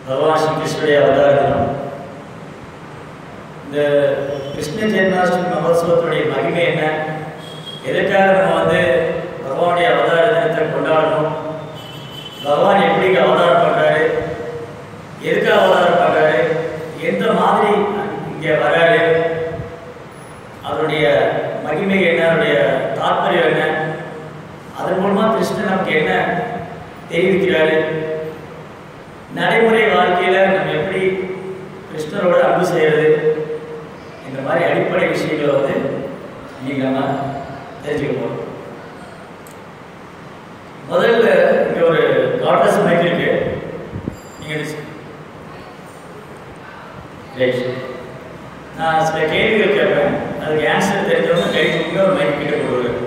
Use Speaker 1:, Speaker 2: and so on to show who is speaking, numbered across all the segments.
Speaker 1: பகவான் ஸ்ரீ கிருஷ்ணனுடைய அவதார தினம் இந்த கிருஷ்ண ஜென்மாஷ்டமி மகோத்சவத்துடைய மகிமை என்ன எதுக்காக நம்ம வந்து பகவானுடைய அவதார தினத்தை கொண்டாடணும் பகவான் எப்படி அவதாரம் பண்றாரு எதுக்காக அவதாரம் பண்றாரு எந்த மாதிரி இங்கே வராரு அதனுடைய மகிமை என்ன அதனுடைய தாற்பயம் என்ன அதன் மூலமா கிருஷ்ணன் நமக்கு என்ன தெரிவிக்கிறாரு நடைமுறை வாழ்க்கையில நம்ம எப்படி கிருஷ்ணரோட அன்பு செய்யறது இந்த மாதிரி அடிப்படை விஷயங்களை வந்து இன்னைக்கு நம்ம தெரிஞ்சுக்க போறோம் முதல்ல இங்க ஒரு காட்டஸ் மைக் இருக்கு நீங்க ரைட் நான் சில கேள்விகள் கேட்பேன் அதுக்கு ஆன்சர் தெரிஞ்சவங்க கை தூக்கி ஒரு மைக் கிட்ட கொடுக்குறேன்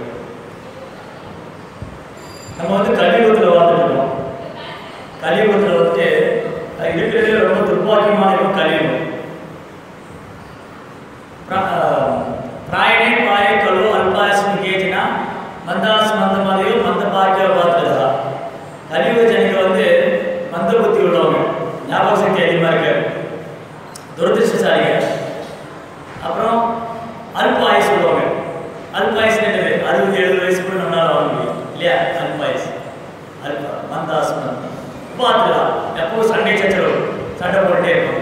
Speaker 1: நம்ம வந்து கலியுகத்தில் வாழ்ந்துட்டு இருக்கோம் கலியுகத்தில் வந்து அது இருக்கிறதுல ரொம்ப துர்பாக்கியமான இடம் கலியுகம் ಪ್ರ- ಆ, ಪ್ರಾಯಣೆ ಪಾಯ ಕಲು ಅಲ್ಪಾಯಸ್ಮಿ ಕೇಜಿನ ಮಂದಾಸ್ ಮಂದ ಮதையோ மந்த பாக்கிய பார்த்ததா கலியுக ஜனங்க வந்து மந்த புத்தி உள்ளவங்க ஞாபக சக்தி அதிகமாக இருக்கு துரதிருஷ்டசாலிங்க அப்புறம் அல்ப ஆயுசு உள்ளவங்க அல்ப ஆயுசு என்னது அறுபது எழுபது வயசு கூட நம்மளால வாழ முடியும் இல்லையா அல்ப ஆயுசு அல்ப மந்தாஸ் மந்த பார்த்ததா எப்பவும் சண்டை சச்சரவு சண்டை போட்டுட்டே இருக்கும்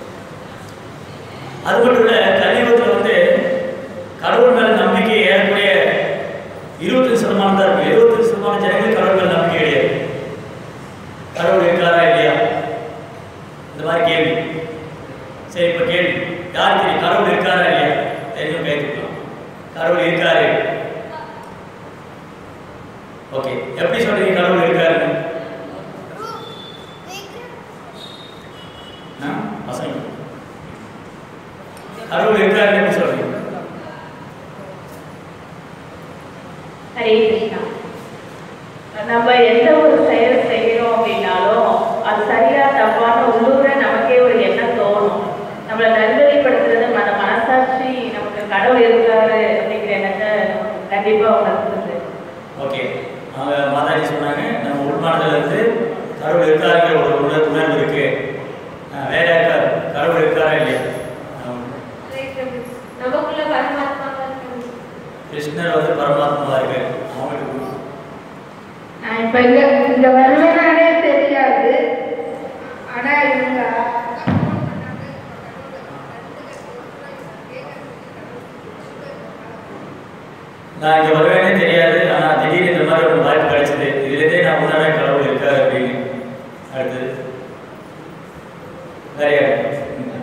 Speaker 1: அது மட்டும் இல்ல கலியுகத்தில் வந்து கடவுள் மேல நம்பிக்கை ஏறக்குறைய இருபத்தஞ்சு சதமானம் தான் இருக்கு எழுபத்தஞ்சு சதமானம் ஜனங்களுக்கு கடவுள் மேல நம்பிக்கை கிடையாது கடவுள் இருக்காரா இல்லையா இந்த மாதிரி கேள்வி சரி இப்ப கேள்வி யார் தெரியும் கடவுள் இருக்காரா இல்லையா தெரியும் கேட்டுக்கலாம் கடவுள் இருக்காரு ஓகே எப்படி சொல்றீங்க கடவுள் இருக்காருன்னு ஆ? பசங்க கடவுள் இருக்காருன்னு எப்படி சொல்றீங்க
Speaker 2: ஹரே கிருஷ்ணா நம்ம எந்த ஒரு செயல் செய்யறோம் அப்படின்னாலும் அது சரியா தப்பான உள்ளூர நமக்கே ஒரு எண்ணம் தோணும் நம்மளை நல்வழிப்படுத்துறது அந்த மனசாட்சி நமக்கு கடவுள் இருக்காரு அப்படிங்கிற எண்ணத்தை நமக்கு கண்டிப்பா உணர்த்துது
Speaker 1: ஓகே அவங்க மாதாஜி சொன்னாங்க நம்ம உள்மனதில் இருந்து கடவுள் இருக்காருங்கிற ஒரு உணர் உணர்வு இருக்கு ஆ, வேற இருக்காரு கடவுள் இருக்காரா இல்லையா ஆ,
Speaker 3: நமக்குள்ள பரமாத்மா இருக்காரு.
Speaker 1: கிருஷ்ணர் வந்து பரமாத்மா இருக்கு அவங்களுக்கு
Speaker 4: நான் இப்ப இங்க இங்க வருவேனானே தெரியாது ஆனா இவங்க
Speaker 1: நான் இங்க வருவேனே தெரியாது ஆனா திடீர்னு இந்த மாதிரி ஒரு வாய்ப்பு கிடைச்சது இதுலேருந்தே நான் உணர கடவுள் இருக்காரு அப்படின்னு அடுத்தது வேற யாரு? ம்.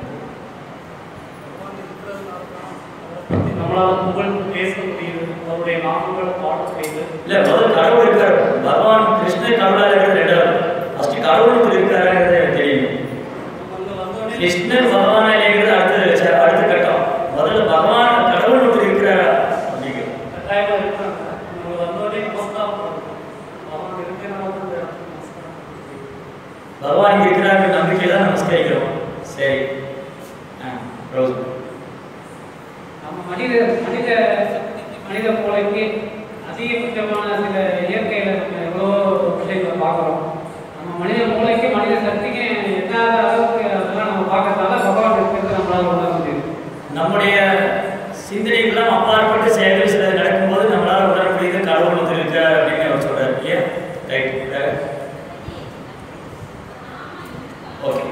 Speaker 5: நம்மளால புகழ்ந்து பேச முடியுது அவருடைய நாமங்களை பாட செய்து
Speaker 1: இல்ல முதல்ல கடவுள் இருக்காரு பகவான் கிருஷ்ணர் கடவுளா இருக்கிறது ரெண்டாவது ஃபர்ஸ்ட் கடவுளுக்கு இருக்காருங்கிறது எனக்கு தெரியும்
Speaker 5: அங்க வந்தோடனே
Speaker 1: கிருஷ்ணர் பகவானா இல்லைங்கிறது அடுத்த ச- அடுத்த கட்டம் முதல்ல பகவான் கடவுள் ஒருத்தர் இருக்கிறாரா அப்படிங்கிறது
Speaker 5: கட்டாயமா இருக்காங்க நம்ம வந்தோடனே நமஸ்காரம் பண்ணணும் அவன் இருக்கிறனால தான் இந்த இடத்துக்கு நமஸ்காரம் பண்ணணும்.
Speaker 1: பகவான் இங்க இருக்கிறாருங்கிற நம்பிக்கையில தான் நமஸ்கரிக்கிறோம் சரி ஆ ரோஸ்
Speaker 6: நம்ம மனித மனித மனித மூளைக்கு அதிகபட்சமான சில இயற்கையில் நம்ம எவ்வளோ விஷயங்களை பார்க்குறோம் நம்ம மனித மூளைக்கு மனித சக்திக்கு என்னாத அளவுக்கு அதெல்லாம் நம்ம பார்க்கறதால பகவான் இருக்கிறது நம்மளால உணர முடியுது
Speaker 1: நம்முடைய சிந்தனைக்கெல்லாம் அப்பாற்பட்டு செயல்கள் சில நடக்கும்போது நம்மளால உணர முடியுது கடவுள் ஒருத்தர் இருக்கார் அப்படின்னு அவர் சொல்றாரு இல்லையா ரைட் ஓகே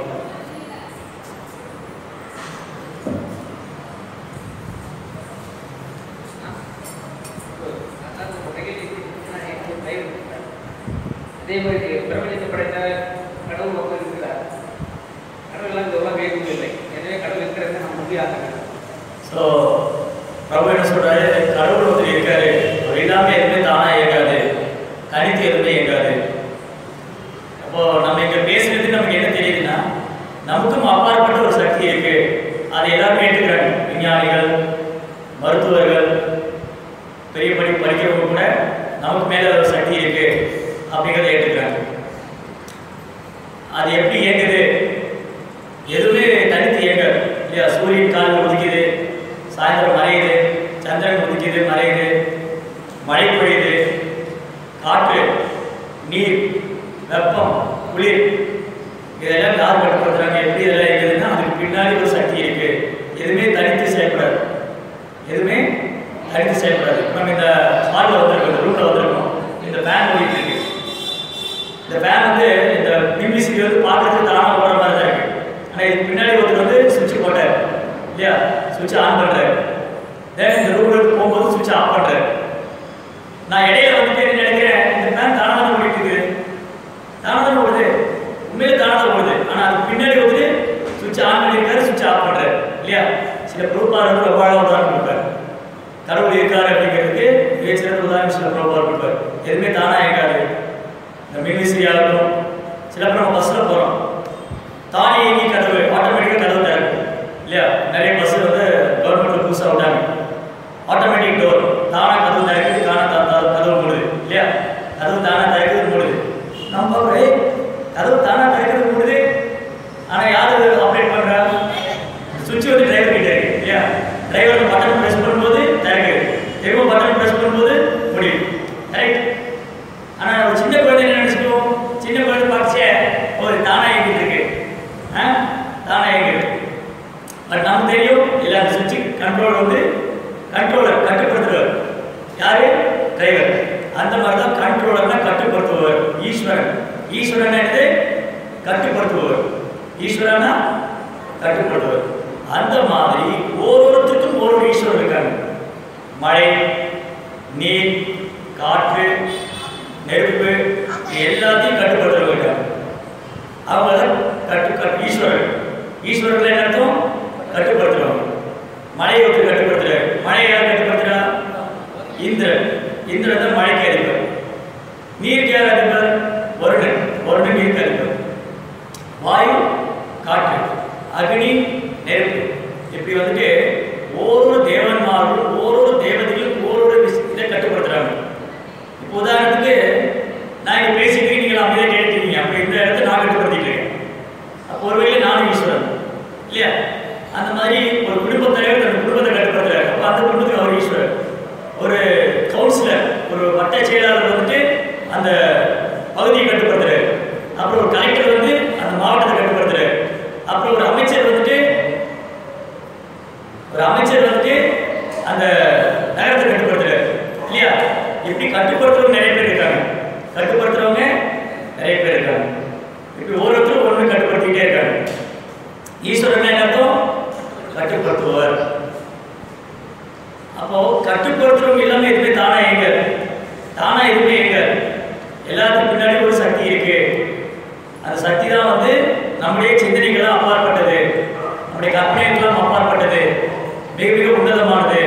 Speaker 6: அதே மாதிரி பிரபஞ்சத்தை படைத்த கடவுள் ஒருவர் இருக்கிறார் கடவுள் இந்த உலகம் எதுவும் இல்லை எனவே கடவுள் இருக்கிறத நம்ம முடியாது
Speaker 1: ஸோ பிரபு என்ன சொல்றாரு கடவுள் ஒருத்தர் இருக்காரு அவர் இல்லாம எதுவுமே தானா இயங்காது தனித்து எதுவுமே இயங்காது அப்போ நம்ம இங்க பேசுறது நமக்கு என்ன தெரியுதுன்னா நமக்கும் அப்பாற்பட்ட ஒரு சக்தி இருக்கு அதை எல்லாரும் ஏற்றுக்கிறாங்க விஞ்ஞானிகள் மருத்துவர்கள் பெரிய படி படிக்கிறவங்க கூட நமக்கு மேல ஒரு சக்தி இருக்கு அப்படிங்கிறத ஏற்றுக்கிறாங்க அது எப்படி இயங்குது எதுவுமே தனித்து இயங்காது இல்லையா சூரியன் காலையில் உதிக்குது சாயந்தரம் மறையுது சந்திரன் உதிக்குது மறையுது மழை பொழியுது காற்று நீர் வெப்பம் குளிர் இதெல்லாம் யார் சுவிட்ச் ஆஃப் பண்றாரு நான் இடையில வந்துட்டு என்ன நினைக்கிறேன் இந்த ஃபேன் தானா தான் ஓடிட்டு இருக்குது தானா தான் ஓடுது உண்மையிலே தானா தான் ஓடுது ஆனா அதுக்கு பின்னாடி வந்து சுவிட்ச் ஆன் பண்ணியிருக்காரு சுவிட்ச் ஆஃப் பண்றாரு இல்லையா சில பிரபுபார் வந்து ரொம்ப அழகாக உதாரணம் கொடுப்பாரு கடவுள் இருக்காரு அப்படிங்கிறதுக்கு மிகச்சிறந்த உதாரணம் சில பிரபுபார் கொடுப்பாரு எதுவுமே தானா இயங்காது இந்த மின்விசிறி ஆகட்டும் சில பேர் நம்ம பஸ்ஸில் போகிறோம் தானே இயங்கி கதவு ஆட்டோமேட்டிக்காக கதவு திறக்கும் இல்லையா நிறைய பஸ் வந்து கவர்மெண்ட்ல புதுசாக விட்டாங்க ஆட்டோமேட்டிக் டோர் தானா கதவு திறக்குது தானா த- த- கதவு மூடுது இல்லையா கதவு தானா திறக்குது மூடுது நம்ம பார்க்குறோம் ஏய் கதவு தானா திறக்குது மூடுது ஆனால் யார் ஆப்ரேட் பண்ணுறா சுவிட்ச் வந்து டிரைவர் கிட்ட இருக்கு இல்லையா டிரைவர் பட்டன் ப்ரெஸ் பண்ணும்போது திறக்குது திரும்ப பட்டன் ப்ரெஸ் பண்ணும்போது முடியும் கரெக்ட் ஆனா ஒரு சின்ன குழந்தை என்ன நினைச்சுக்கோ சின்ன குழந்தை பார்த்துச்சே ஒரு தானா இயங்கிட்டு இருக்கு ஆ? தானா இயங்குது பட் நமக்கு தெரியும் இல்லை அந்த சுவிட்ச் கண்ட்ரோல் வந்து கண்ட்ரோலர் கட்டுப்படுத்துறவர் யாரு டிரைவர் அந்த மாதிரி தான் கண்ட்ரோலர்னா கட்டுப்படுத்துபவர் ஈஸ்வரன் ஈஸ்வரன் என்னது கட்டுப்படுத்துபவர் ஈஸ்வரனா கட்டுப்படுத்துவர் அந்த மாதிரி ஒவ்வொருத்தருக்கும் ஒரு ஒரு ஈஸ்வரன் இருக்காங்க மழை நீர் காற்று நெருப்பு இது எல்லாத்தையும் கட்டுப்படுத்துறவங்க இருக்காங்க அவங்க தான் கட்டு கட்டு ஈஸ்வரர் ஈஸ்வரர்கள் என்ன அர்த்தம் கட்டுப்படுத்துறவங்க மழையை விட்டு கட்டுப்படுத்துறாரு மழையை யார் கட்டுப்படுத்துறா இந்திரன் இந்திரன் தான் மழைக்கு அதிபர் நீருக்கு யார் அதிபர் வருடன் வருடன் நீருக்கு அதிபர் வாயு காற்று அக்னி நெருப்பு இப்படி வந்துட்டு ஒவ்வொரு தேவன்மாரும் ஒவ்வொரு தேவதைகளும் ஒவ்வொரு விஷ- இதை கட்டுப்படுத்துறாங்க இப்போ உதாரணத்துக்கு நான் இங்க பேசிட்டு நீங்கள் அமைதியாக கேட்டுருக்கீங்க அப்போ இந்த இடத்த நான் கட்டுப்படுத்திட்டு இருக்கேன் அப்போ ஒருவேளை நானும் ஈஸ்வரன் இல்லையா அந்த மாதிரி ஒரு குடும்ப தலைவர் தன் குடும்பத்தை கட்டுப்படுத்துறாரு அப்போ அந்த குடும்பத்துக்கு அவர் ஈஸ்வரர் ஒரு கவுன்சிலர் ஒரு வட்ட செயலாளர் வந்துட்டு அந்த பகுதியை கட்டுப்படுத்துறாரு அப்புறம் ஒரு கலெக்டர் வந்து அந்த மாவட்டத்தை கட்டுப்படுத்துறாரு அப்புறம் ஒரு அமைச்சர் வந்துட்டு ஒரு அமைச்சர் வந்துட்டு அந்த நகரத்தை கட்டுப்படுத்துறாரு இல்லையா இப்படி கட்டுப்படுத்துறவங்க நிறைய பேர் இருக்காங்க கட்டுப்படுத்துறவங்க நிறைய பேர் இருக்காங்க இப்படி ஒவ்வொருத்தரும் ஒன்று கட்டுப்படுத்திக்கிட்டே இருக்காங்க ஈஸ்வரன் என்ன அர்த்தம் கட்டுப்படுத்துவார் அப்போ கட்டுப்படுத்துறவங்க எல்லாமே எதுவுமே தானா எங்க தானா எதுவுமே எங்க எல்லாத்துக்கும் பின்னாடி ஒரு சக்தி இருக்கு அந்த சக்தி தான் வந்து நம்முடைய சிந்தனைகளாம் அப்பாற்பட்டது நம்முடைய கற்பனைகளாம் அப்பாற்பட்டது மிக மிக உன்னதமானது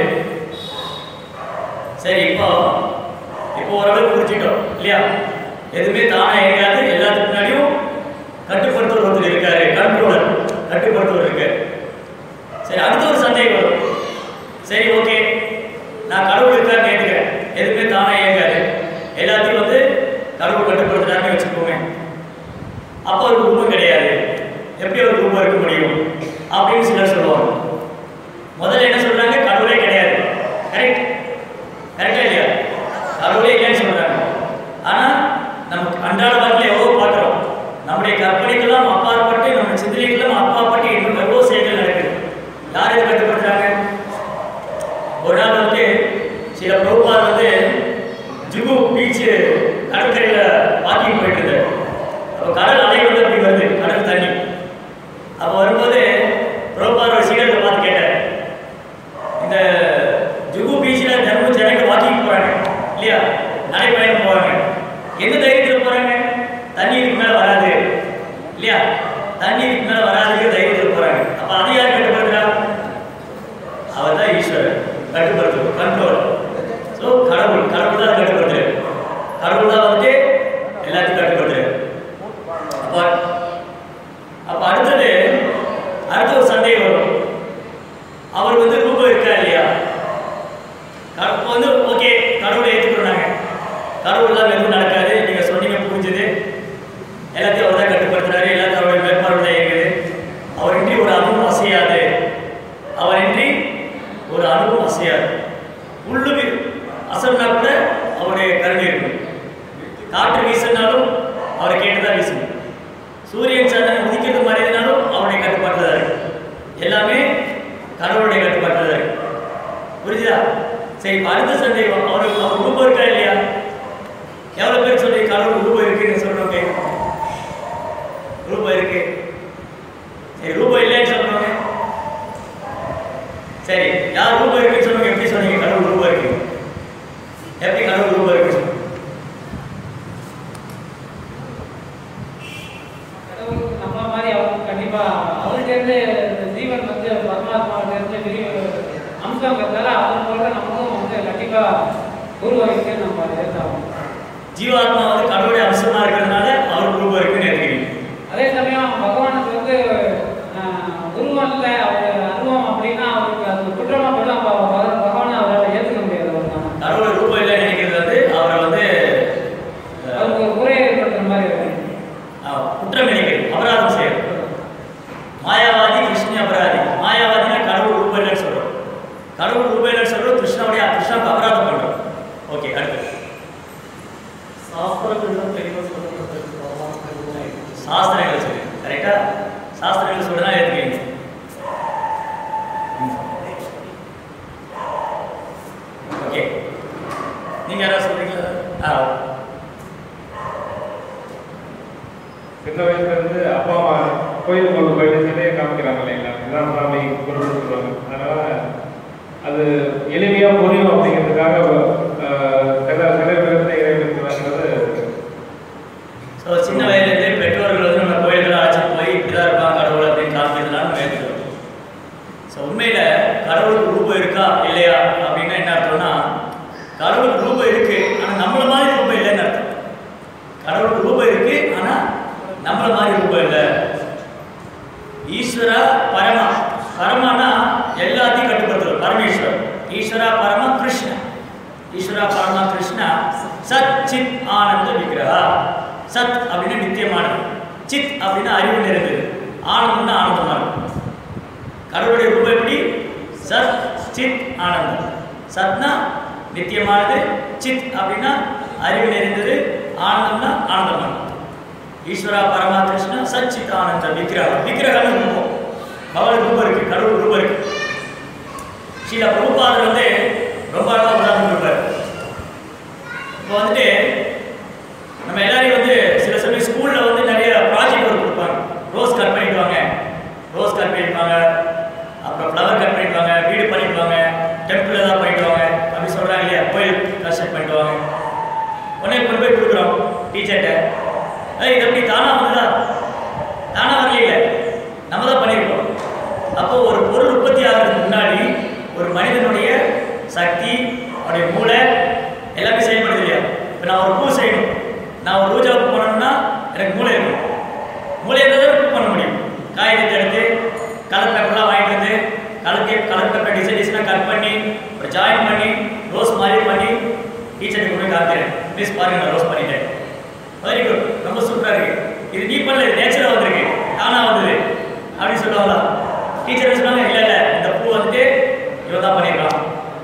Speaker 1: சரி இப்போ இப்போ ஓரளவுக்கு புரிஞ்சுட்டோம் இல்லையா எதுவுமே தானா இயங்காது எல்லாத்துக்கு முன்னாடியும் கட்டுப்படுத்துவர் ஒருத்தர் இருக்காரு கண்ட்ரோலர் கட்டுப்படுத்துவர் இருக்கு சரி அடுத்த ஒரு சந்தேகம் வரும் சரி ஓகே நான் கடவுள் இருக்கான்னு கேட்டுக்கிறேன் எதுவுமே தானா இயங்காது எல்லாத்தையும் வந்து கடவுள் கட்டுப்படுத்துறாருன்னு வச்சுக்கோங்க அப்போ ஒரு ரூபம் கிடையாது எப்படி ஒரு ரூபம் இருக்க முடியும் அப்படின்னு சிலர் சொல்லுவாங்க முதல்ல என்ன சொல்றாங்க கடவுளே கிடையாது கரெக்ட் கரெக்டா இல்லையா கடவுளே இல்லைன்னு சொல்றாங்க ஆனா நமக்கு அன்றாட வாழ்க்கையில எவ்வளவு பார்க்கிறோம் நம்முடைய கற்பனைக்கெல்லாம் அப்பாற்பட்டு நம்ம சிந்தனைக்கெல்லாம் அப்பாற்பட்டு இன்னும் எவ்வளவு செயல்கள் நடக்குது யார் இதை கட்டுப்படுத்துறாங்க ஒரு நாள் வந்து சில பிரபுபார் வந்து ஜுகு பீச் கடற்கரையில வாக்கிங் போயிட்டு இருந்தார் அப்போ கடல் அலை வந்து அப்படி வருது கடல் தண்ணி அப்போ வரும்போது பிரபுபாரோட சீடர்களை பார்த்து கேட்டார் இந்த ஜுகு பீச்சில் தினமும் ஜனங்க வாக்கிங் போறாங்க இல்லையா நடைப்பயணம் போறாங்க எந்த தைரியத்தில் போறாங்க தண்ணி இதுக்கு மேல வராது இல்லையா தண்ணி இதுக்கு மேல வராதுங்கிற தைரியத்தில் போறாங்க அப்ப அதை யார் கட்டுப்படுத்துறா அவர் தான் ஈஸ்வரர் கட்டுப்படுத்துவோம் கண்ட்ரோல் ஸோ கடவுள் கடவுள் தான் கட்டுப்படுத்துறாரு கடவுள் தான் வந்து எல்லாத்தையும் கட்டுப்படுத்துறாரு அப்போ அப்போ அடுத்தது அடுத்த ஒரு சந்தேகம் வரும் அவர் வந்து ரூபம் இருக்கா இல்லையா இப்போ வந்து ஓகே கடவுளை ஏற்றுக்கிறாங்க கடவுள் இல்லாமல் எதுவும் நடக்காது நீங்கள் சொன்னீங்க புரிஞ்சுது எல்லாத்தையும் அவர் தான் கட்டுப்படுத்துறாரு எல்லாத்தையும் அவருடைய மேற்பார்வை தான் இயங்குது அவரின்றி ஒரு அணுவும் அசையாது அவரின்றி ஒரு அணுவும் அசையாது உள்ளுக்கு அசைனா கூட அவருடைய கருணை இருக்கும் காற்று வீசினாலும் அவரை கேட்டு தான் வீசணும் சூரியன் சந்திரன் உதிக்கிறது மறையினாலும் அவருடைய கட்டுப்பாட்டில் தான் இருக்கு எல்லாமே கடவுளுடைய கட்டுப்பாட்டில் தான் இருக்கு புரிஞ்சுதா சரி இப்ப அடுத்த சந்தேகம் அவருக்கு அவர் ரூபம் இருக்கா இல்லையா எவ்வளவு பேர் சொல்லி கடவுள் ரூபம் இருக்குன்னு சொல்றோம் கேட்கணும் ரூபம் இருக்கு சரி ரூபம் இல்லைன்னு சொல்றோங்க சரி யார் ரூபம் இருக்குன்னு சொல்லுங்க எப்படி சொல்றீங்க சொன்னீங்க கடவுள் ரூபம் இருக்கு எப்படி கடவுள் ரூபம் இருக்கு
Speaker 6: கடவுளுக்கு நம்மள மாதிரி அவருக்கு கண்டிப்பா அவர்கிட்ட இருந்து இந்த ஜீவன் வந்து பரமாத்மாவிட்ட இருந்து வெளியே அம்சங்கிறதால அவர் போல நமக்கும் வந்து கண்டிப்பா குரு வகைக்கு நம்ம ஏற்றாகும்
Speaker 1: ஜீவாத்மா வந்து கடவுளுடைய அம்சமா இருக்கிறதுனால அவருக்கு ரூபம் இருக்குன்னு எடுத்துக்கிறீங்க
Speaker 6: அதே சமயம் பகவானுக்கு வந்து ஆஹ், உருவம் இல்லை அவர் அருவம் அப்படின்னா அவருக்கு அது குற்றமா போய் அப்ப பக- பகவானை அவரால் ஏற்றுக்க முடியாது அவர் தான்
Speaker 1: கடவுள் ரூபம் இல்லைன்னு நினைக்கிறது வந்து அவரை வந்து அஹ்,
Speaker 6: அவருக்கு ஒரு குறை ஏற்படுத்துற மாதிரி இருக்கு
Speaker 1: அஹ், குற்றம் நினைக்கிறது அபராதம் செய்யறது மாயாவாதி கிருஷ்ண அபராதி மாயாவாதினா கடவுள் ரூபம் இல்லைன்னு சொல்றோம் கடவுள் ரூபம் இல்லைன்னு சொல்றோம் கிருஷ்ணனுடைய கிருஷ்ணனுக்கு அபராதம் பண்றோம் ஓகே அடுத்து
Speaker 5: சாஸ்திரங்கள்ல தெளிவாக சொல்லப்பட்டிருக்கு பகவான் உண்மை.
Speaker 1: சாஸ்திரங்கள் சொல்லு கரெக்டா சாஸ்திரங்கள் சொல்றதா ஏத்துக்கிறீங்க ஓகே நீங்க யாராவது சொல்றீங்களா ஆ
Speaker 7: சின்ன வயசுல இருந்து அப்பா அம்மா கோயில் கொண்டு போயிட்டு சிலையை காமிக்கிறாங்க இல்லைங்களா இதுதான் சாமி கொண்டு சொல்லுவாங்க அதனால அது எளிமையா புரியும் அப்படிங்கிறதுக்காக அஹ், சில சில விதத்தை இறைவனுக்கு வாங்கிறது
Speaker 1: ஸோ சின்ன வயதுலேருந்தே பெற்றோர்கள் வந்து நம்ம கோயில்களை அழைச்சிட்டு போய் இப்படிதான் இருப்பாங்க கடவுள் அப்படின்னு காமிக்கிறதுனால நம்ம ஏற்றுக்கிறோம் ஸோ உண்மையில் கடவுளுக்கு ரூபம் இருக்கா இல்லையா அப்படின்னா என்ன அர்த்தம்னா கடவுளுக்கு ரூபம் இருக்கு ஆனால் நம்மள மாதிரி ரூபம் இல்லைன்னு அர்த்தம் கடவுளுக்கு ரூபம் இருக்கு ஆனால் நம்மள மாதிரி ரூபம் இல்லை ஈஸ்வரா பரமா பரமானா எல்லாத்தையும் கட்டுப்படுத்துறது பரமேஸ்வர் ஈஸ்வரா பரமா கிருஷ்ணா ஈஸ்வரா பரமா கிருஷ்ணா சத் சித் ஆனந்த விக்கிரகா சத் அப்படின்னா நித்தியமானது சித் அப்படின்னா அறிவு நிறைந்தது ஆனந்தம்னா ஆனந்தமானது கடவுளுடைய ரூபம் எப்படி சத் சித் ஆனந்தம் சத்னா நித்தியமானது சித் அப்படின்னா அறிவு நிறைந்தது ஆனந்தம்னா ஆனந்தமானது ஈஸ்வரா பரமா கிருஷ்ணா சச்சித் ஆனந்த விக்கிரகம் விக்கிரகம் ரூபம் பகவான் ரூபம் இருக்கு கடவுள் ரூபம் இருக்கு ஸ்ரீல பிரபுபாதர் வந்து ரொம்ப அழகா உதாரணம் கொடுப்பாரு இப்போ வந்துட்டு நம்ம எல்லாரையும் வந்து சில சமயம் ஸ்கூல்ல வந்து நிறைய ப்ராஜெக்ட் ஒர்க் கொடுப்பாங்க ரோஸ் கட் பண்ணிட்டு வாங்க ரோஸ் கட் பண்ணிடுவாங்க அப்புறம் ஃப்ளவர் கட் பண்ணிடுவாங்க வீடு பண்ணிடுவாங்க டெம்பிள் ஏதாவது பண்ணிட்டு வாங்க அப்படி சொல்றாங்க இல்லையா கோயில் கன்ஸ்ட்ரக்ட் பண்ணிட்டு வாங்க உடனே கொண்டு போய் கொடுக்குறோம் டீச்சர்கிட்ட ஏய் இது எப்படி தானா வந்ததா தானா வரலையே நம்ம தான் பண்ணியிருக்கோம் அப்போ ஒரு பொருள் உற்பத்தி ஆகிறதுக்கு முன்னாடி ஒரு மனிதனுடைய சக்தி அவருடைய மூளை எல்லாமே செயல்படுது இல்லையா இப்போ நான் ஒரு பூ செய்யணும் நான் ஒரு ரோஜாவுக்கு போனோம்னா எனக்கு மூளை இருக்கும் மூளை இருந்தால் தான் பூ பண்ண முடியும் காகிதத்தை எடுத்து கலர் பேப்பர்லாம் வாங்கிட்டு வந்து கலர் கலர் பேப்பர் டிசைன் டிசைனாக கட் பண்ணி ஒரு ஜாயின் பண்ணி ரோஸ் மாதிரி பண்ணி டீச்சருக்கு கொண்டு போய் காமிக்கிறேன் மிஸ் பாருங்க நான் ரோஸ் பண்ணிட்டேன் வெரி குட் ரொம்ப சூப்பராக இருக்கு இது நீ பண்ணல இது நேச்சராக வந்திருக்கு தானா வந்தது அப்படின்னு சொல்லுவாங்களா டீச்சர் சொன்னாங்க இல்லை இல்லை இந்த பூ வந்துட்டு இவன் தான் பண்ணியிருக்கான்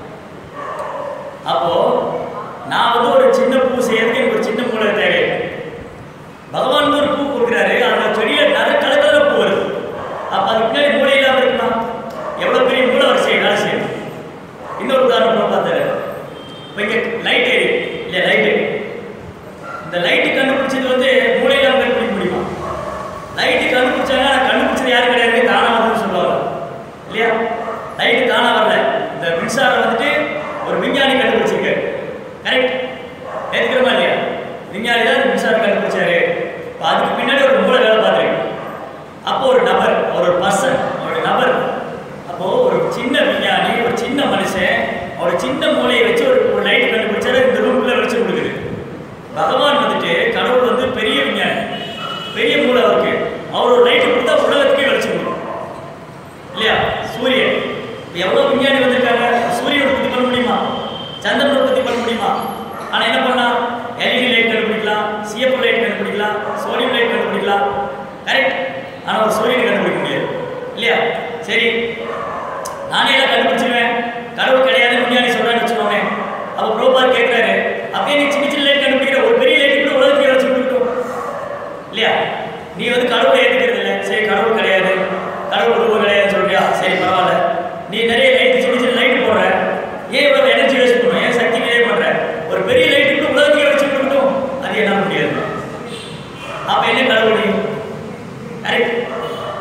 Speaker 1: அப்போ நான் வந்து ஒரு சின்ன பூ செய்யறதுக்கு எனக்கு ஒரு சின்ன மூளை தேவை பகவான் வந்து ஒரு பூ கொடுக்குறாரு அந்த செடியில நிறைய கலர் கலர் பூ வருது அப்ப அதுக்கு பின்னாடி மூளை இல்லாம இருக்குமா எவ்வளவு பெரிய மூளை வரிசை வேலை செய்யணும் இன்னொரு உதாரணம் பார்த்தாரு இப்போ இங்க லைட் எரி இல்லையா லைட்டு இந்த லைட்டு கண்டுபிடிச்சது வந்து மூளை இல்லாம கண்டுபிடிக்க முடியுமா லைட்டு கண்டுபிடிச்சாங்க ஆனா கண்டுபிடிச்சது யாரு கிடையாது தானா வந்து சொல்லுவாங்க இல்லையா லைட்டு தானா வரல இந்த மின்சாரம் வந்துட்டு ஒரு விஞ்ஞானி கண்டுபிடிச்சிருக்காரு கரெக்ட் ஏத்துக்கிறோமா இல்லையா விஞ்ஞானி தான் இந்த மின்சாரம் கண்டுபிடிச்சாரு அப்ப அதுக்கு பின்னாடி ஒரு மூளை வேலை பார்த்துருக்கு அப்போ ஒரு நபர் ஒரு பர்சன் ஒரு நபர் அப்போ ஒரு சின்ன விஞ்ஞானி ஒரு சின்ன மனுஷன் ஒரு சின்ன மூளையை வச்சு ஒரு ஒரு லைட் கண்டுபிடிச்சாரு இந்த ரூம்குள்ள வெளிச்சம் கொடுக்குது பகவான் வந்துட்டு கடவுள் வந்து பெரிய விஞ்ஞானி பெரிய மூளை அவருக்கு அவர் ஒரு லைட் கொடுத்தா உலகத்துக்கே வெளிச்சம் கொடுக்கும் இல்லையா சூரியன் இப்ப எவ்வளவு விஞ்ஞானி வந்திருக்காங்க சூரியன் உற்பத்தி பண்ண முடியுமா சந்திரன் உற்பத்தி பண்ண முடியுமா ஆனா என்ன பண்ணா எல்இடி லைட் கண்டுபிடிக்கலாம் சிஎஃப் லைட் கண்டுபிடிக்கலாம் சோடியம் லைட் கண்டுபிடிக்கலாம் கரெக்ட் ஆனா ஒரு சூரியனை கண்டுபிடிக்க முடியாது இல்லையா சரி நானே எல்லாம் கண்டுபிடிச்சிருவேன் கடவுள் கிடையாது விஞ்ஞானி சொல்றான்னு வச்சுக்கோங்க அப்போ ப்ரோபார் கேட்கிறாரு அப்படியே நீ சின்ன சின்ன லைட் கண்டுபிடிக்கிற ஒரு பெரிய லைட் கூட உலகத்துக்கு வச்சு கொடுக்கட்டும் இல்லையா நீ வந்து கடவுளை ஏத்துக்கிறது இல்லை சரி கடவுள் கிடையாது கடவுள் ரூபம் கிடையாதுன்னு சொல்றியா சரி பரவாயில்ல நீ நிறைய லைட் சின்ன சின்ன லைட் போடுற ஏன் இவ்வளவு எனர்ஜி வேஸ்ட் பண்ணும் ஏன் சக்தி விரயம் பண்ற ஒரு பெரிய லைட் கூட உலகத்துக்கு வச்சு கொடுக்கட்டும் அது என்ன முடியாது அப்ப என்ன கடவுள் நீ கரெக்ட்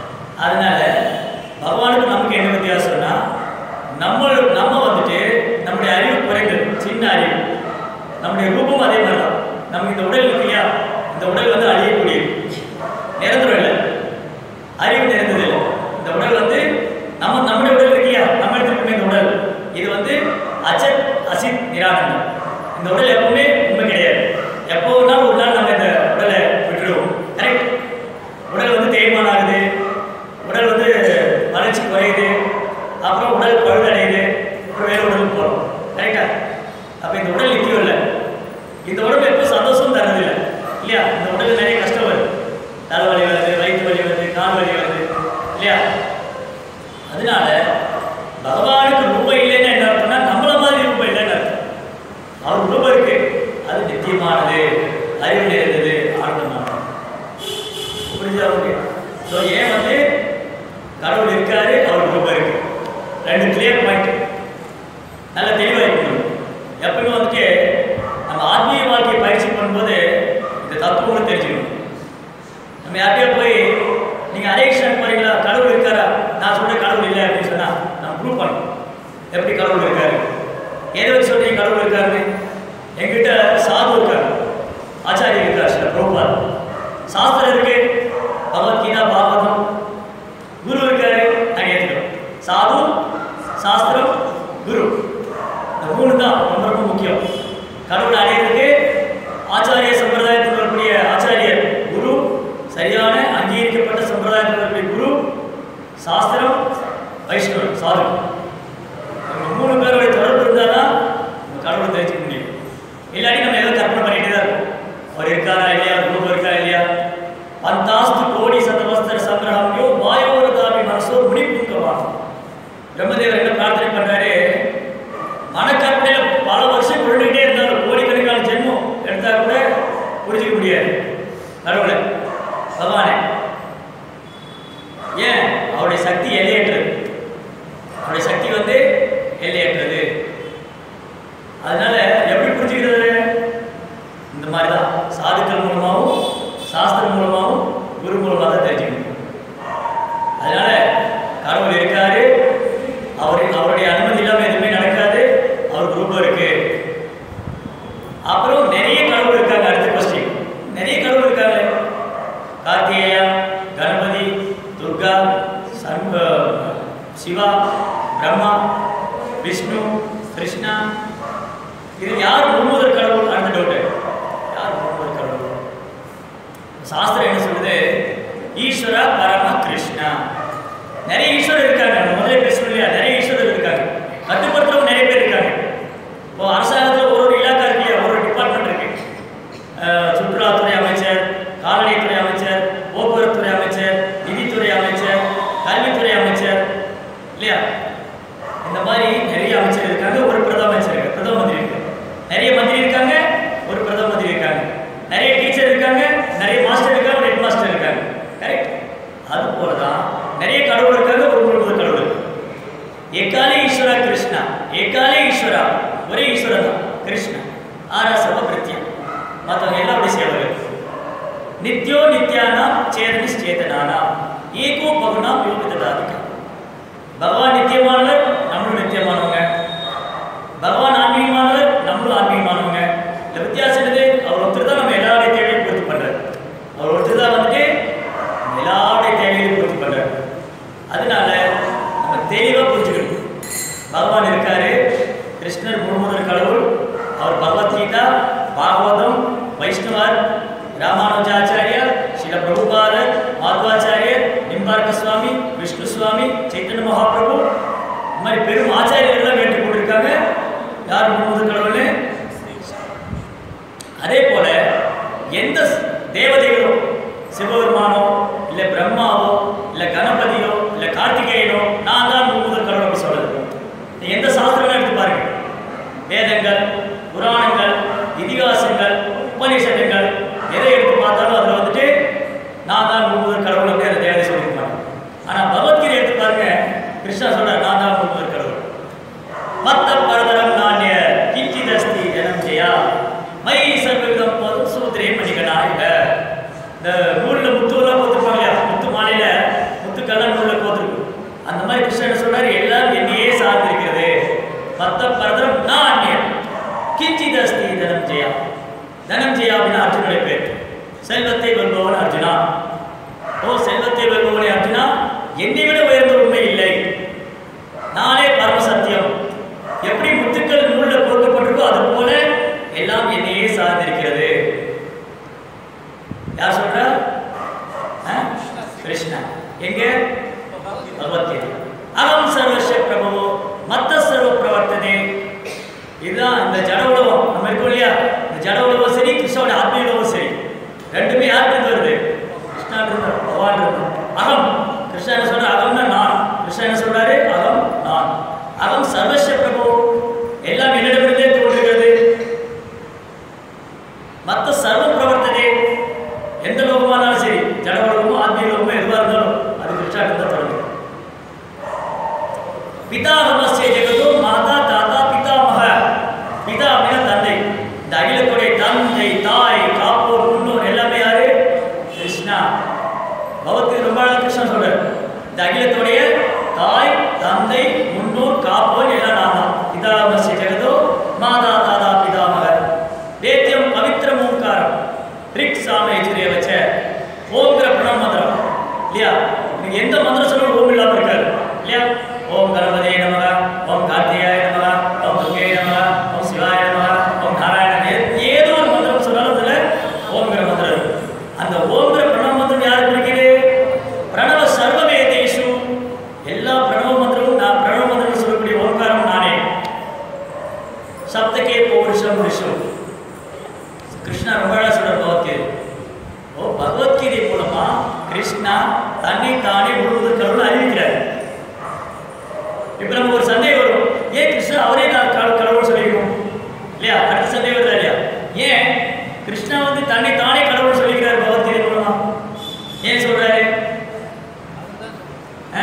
Speaker 1: அதனால பகவானுக்கு நமக்கு என்ன வித்தியாசம்னா நம்ம நம்ம வந்துட்டு நம்ம அறிவு நிறைந்தது இல்லை இந்த உடல் வந்து நம்ம நம்முடைய உடல் இருக்கு இல்லையா நம்ம எடுத்துருக்கோமே இந்த உடல் இது வந்து அச்சத் அசித் நிரானந்தம் இந்த உடல் எப்பவுமே உண்மை கிடையாது எப்போ ஒரு நாள் ஒரு நாள் நம்ம இந்த உடலை விட்டுடுவோம் கரெக்ட் உடல் வந்து தேய்மானம் ஆகுது உடல் வந்து வளர்ச்சி குறையுது அப்புறம் உடல் பழுதடையுது அப்புறம் வேறு உடலுக்கு போகிறோம் கரெக்டா அப்போ இந்த உடல் நித்தியம் இல்லை இந்த உடம்பு எப்போ சந்தோஷம் தரது இல்லை இல்லையா இந்த உடல் நிறைய கஷ்டம் வருது தலைவலி வருது வயிற்று வலி வருது கால் வலி வருது இல்லையா அதனால பகவானுக்கு ரூபம் இல்லைன்னா என்ன அர்த்தம்னா நம்மள மாதிரி ரூபம் இல்லைன்னு அர்த்தம் அவர் ரூபம் இருக்கு அது நித்தியமானது அறிவு நிறைந்தது ஆனந்தமானது புரிஞ்சா ஓகே ஸோ ஏன் வந்து கடவுள் இருக்காரு அவர் ரூபம் இருக்கு ரெண்டு கிளியர் பாயிண்ட் நல்ல தெளிவாக இருக்கணும் எப்பவுமே வந்துட்டு நம்ம ஆத்மீய வாழ்க்கையை பயிற்சி பண்ணும்போது இந்த தத்துவங்களை தெரிஞ்சுக்கணும் நம்ம யார்கிட்டயோ போய் நீங்கள் ஹரே கிருஷ்ணன் போறீங்களா கடவுள் இருக்காரா நான் சொல்கிறேன் கடவுள் இல்லை அப்படின்னு சொன்னால் நம்ம ப்ரூவ் பண்ணணும் எப்படி கடவுள் இருக்காரு எதை வச்சு சொல்றீங்க கடவுள் இருக்காருன்னு எங்கிட்ட சாது இருக்காரு ஆச்சாரியர் இருக்கார் சில பிரபுபால் சாஸ்திரம் இருக்கு பகவத்கீதா பாகவதம் குரு இருக்காரு நாங்கள் ஏற்றுக்கிறோம் சாது சாஸ்திரம் குரு இந்த மூணு தான் ரொம்ப ரொம்ப முக்கியம் கடவுளை அடையிறதுக்கு ஆச்சாரிய சம்பிரதாயத்தில் வரக்கூடிய ஆச்சாரியர் குரு சரியான அங்கீகரிக்கப்பட்ட சம்பிரதாயத்தில் வரக்கூடிய குரு சாஸ்திரம் வைஷ்ணவம் சாது இந்த மூணு பேருடைய தொடர்பு இருந்தால் தான் நம்ம கடவுளை தெரிஞ்சுக்க முடியும் இல்லாட்டி நம்ம ஏதோ கற்பனை பண்ணிட்டு தான் இருக்கோம் அவர் இருக்காரா இல்லையா குரு இருக்கா இல்லையா பந்தாஸ்து கோடி சதவஸ்தர சங்கிரகம்யோ வாயோரதாபி மனசோ முடிப்புங்கவான் பிரம்மதேவர் என்ன பிரார்த்தனை பண்றாரு மனக்கற்பனையில பல வருஷம் கொண்டுகிட்டே இருந்தாலும் கோடிக்கணக்கான ஜென்மம் எடுத்தா கூட புரிஞ்சுக்க முடியாது கடவுளை பகவானே ஏன் அவருடைய சக்தி எல்லையற்றது அவருடைய சக்தி வந்து எல்லையற்றது அதனால எப்படி புரிஞ்சுக்கிறது இந்த மாதிரி தான் சாதுக்கள் மூலமாகவும் சாஸ்திரம் மூலமாகவும் குரு மூலமாக தான் தெரிஞ்சுக்கணும் அதனால கடவுள் இருக்காரு அவர் அவருடைய அனுமதி இல்லாமல் எதுவுமே நடக்காது அவர் குரூப் இருக்கு அப்புறம் நிறைய கடவுள் இருக்காங்க அடுத்த கொஸ்டின் நிறைய கடவுள் இருக்காங்க கார்த்திகேயா கணபதி துர்கா சண்ப சிவா பிரம்மா விஷ்ணு கிருஷ்ணா இது யார் முன்முதல் கடவுள் அந்த டவுட்டு யார் முன்முதல் கடவுள் சாஸ்திரம் என்ன சொல்லுது ஈஸ்வர பரம கிருஷ்ணா நிறைய ஈஸ்வரர் இருக்காங்க நம்ம முதல்ல பேசணும் இல்லையா நிறைய ஈஸ்வரர் இருக்காங்க கட்டுப்படுத்துறவங்க நிறைய பேர் இருக்காங்க இப்போ அரசாங்கத்தில் ஒரு ஒரு இலாக்கா இருக்கு இல்லையா ஒரு ஒரு டிபார்ட்மெண்ட் இருக்கு அஹ் சுற்றுலாத்துறை அமைச்சர் கால்நடைத்துறை அமைச்சர் போக்குவரத்துறை அமைச்சர் நிதித்துறை அமைச்சர் கல்வித்துறை அமைச்சர் இல்லையா இந்த மாதிரி நிறைய அமைச்சர் இருக்காங்க ஒரு பிரதம அமைச்சர் இருக்காங்க பிரதம மந்திரி இருக்காங்க நிறைய மந்திரி இருக்காங்க ஒரு பிரதம மந்திரி இருக்காங்க நிறைய டீச்சர் இருக்காங்க நிறைய மாஸ்டர் இருக்காங்க ஒரு ஹெட் மாஸ்டர் இருக்காங்க கரெக்ட் அது போல தான் நிறைய கடவுள் இருக்காங்க ஒரு முழுவதும் கடவுள் இருக்கு ஏகாலே ஈஸ்வரா கிருஷ்ணா ஏகாலே ஈஸ்வரா ஒரே ஈஸ்வரன் தான் கிருஷ்ணா ஆரா சப பிரத்யம் மற்றவங்க எல்லாம் அப்படி சேவகர் நித்யோ நித்யானாம் சேதனி சேதனானாம் ஏகோ பகுனாம் யோகிததாதிகா பகவான் நித்தியமானவர் நம்மளும் நித்தியமானவங்க பகவான் ஆன்மீகமானவர் நம்மளும் ஆன்மீகமானவங்க இந்த வித்தியாசம் என்னது அவர் ஒருத்தர் தான் நம்ம எல்லாருடைய தேவையும் பூர்த்தி பண்றாரு அவர் ஒருத்தர் தான் வந்துட்டு நம்ம எல்லாருடைய தேவையும் பூர்த்தி பண்றாரு அதனால நம்ம தெளிவா புரிஞ்சுக்கணும் பகவான் இருக்காரு கிருஷ்ணர் முழுமுதல் கடவுள் அவர் பகவத்கீதா பாகவதம் வைஷ்ணவர் ராமானுஜாச்சாரியர் சில பிரபுபாதர் மாத்வாச்சாரியர் நிம்பார்க்க சுவாமி விஷ்ணு சுவாமி சைத்தன்ய மகாபிரபு இந்த மாதிரி பெரும் ஆச்சாரியர்கள்லாம் வேண்டிக் கொண்டிருக்காங்க யார் முழுமுதல் கடவுள்னு அதே போல எந்த ஸ்- தேவதைகளோ சிவபெருமானோ இல்லை பிரம்மாவோ இல்லை கணபதியோ இல்லை கார்த்திகேயனோ நான் தான் முழுமுதல் கடவுள் அப்படி சொல்றது நீ எந்த சாஸ்திரங்களும் எடுத்து பாருங்க வேதங்கள் புராணங்கள் இதிகாசங்கள் உபநிஷதங்கள் எதை எடுத்து பார்த்தாலும் அதில் வந்துட்டு நான் தான் முழுமுதல் கடவுள் அப்படி அந்த தேவதை சொல்லியிருப்பாங்க ஆனால் பகவத்கீதை எடுத்து பாருங்க கிருஷ்ணா சொல்றார் நான் தான் முழுமுதல் கடவுள் மத்த பரதரம் நாண்ய கிஞ்சிதஸ்தி ஜனம் ஜெயா மை சர்வவிதம் போதும் சூத்திரே மணிகனாக இந்த நூலில் முத்துவெல்லாம் போத்திருப்பாங்க இல்லையா முத்து மாலையில முத்துக்கெல்லாம் நூலில் போத்திருக்கும் அந்த மாதிரி கிருஷ்ணன் என்னை விட உயர்ந்த உண்மை இல்லை நானே பரம சத்தியம் எப்படி முத்துக்கள் நூலில் கோர்க்கப்பட்டிருக்கோ அது போல எல்லாம் என்னையே சார்ந்திருக்கிறது யார் சொல்றா ஆ? கிருஷ்ணா எங்க பகவத்கீதை அகம் சர்வஸ்ய பிரபு மத்த சர்வ பிரவர்த்தனே இதுதான் இந்த ஜட உலகம் நம்ம இருக்கோம் இல்லையா இந்த ஜட உலகம் சரி கிருஷ்ணோட ஆத்மீய உலகம் சரி ரெண்டுமே யாருக்கு வருது கிருஷ்ணா இருந்து பகவான் இருந்து அகம் கிருஷ்ணா என்ன சொல்ற அகம்னா நான் கிருஷ்ணா என்ன சொல்றாரு அகம் நான் அகம் சர்வஸ்ய பிரபு எல்லாம் என்னிடமிருந்தே தோன்றுகிறது மத்த சர்வ பிரவர்த்தனே எந்த லோகமானாலும் சரி ஜட உலகமோ ஆத்மீய லோகமோ எதுவாக இருந்தாலும் அது கிருஷ்ணா இருந்து தான் தொடங்குது பிதாகமஸ்ய ஜெகதோ மாதா தாத்தா பிதாமக பிதா அப்படின்னா தந்தை இந்த அகிலத்துடைய தந்தை தாய் காப்போர் முன்னோர் எல்லாமே யாரு கிருஷ்ணா பகவத்கீதை ரொம்ப அழகா கிருஷ்ணன் சொல்றாரு இந்த அகிலத்துடைய தாய் தந்தை முன்னோர் காப்போர் எல்லாம் நான் தான் பிதாகமஸ்ய ஜெகதோ மாதா தாதா பிதாமக வேத்தியம் பவித்திரம் ஓங்காரம் ரிக் சாம எஜுரிய வச்ச ஓங்கிற பிரணவ மந்திரம் இல்லையா நீங்க எந்த மந்திரம் சொல்லணும் ஓம் இல்லாம இருக்காரு இல்லையா ஓம் கணபதே நமக ஓம் கார்த்திகாய நமக ஓம் துர்கே நமக ஓம் சிவாய நமக ஓம் நாராயண ஏதோ ஒரு மந்திரம் சொன்னாலும் அதுல ஓம்ங்கிற மந்திரம் இருக்கு அந்த ஓம்ங்கிற பிரணவ மந்திரம் யாருக்கு இருக்குது பிரணவ சர்வவேதேஷு எல்லா பிரணவ மந்திரமும் நான் பிரணவ மந்திரம் சொல்லக்கூடிய ஓங்காரம் நானே சப்தகே பௌருஷம் ரிஷு கிருஷ்ணா ரொம்ப அழகா சொல்றார் பகவத்கீதை ஓ பகவத்கீதை மூலமா கிருஷ்ணா தன்னை தானே முழுவதும் கருணை அறிவிக்கிறார் இப்ப நமக்கு ஒரு சந்தேகம் வரும் ஏன் கிருஷ்ணா அவரே நான் கடவுள் கடவுள் சொல்லிக்கணும் இல்லையா அடுத்த சந்தேகம் வருதா இல்லையா ஏன் கிருஷ்ணா வந்து தன்னை தானே கடவுள் சொல்லிக்கிறார் பகவத்கீதை மூலமா ஏன் சொல்றாரு ஆ?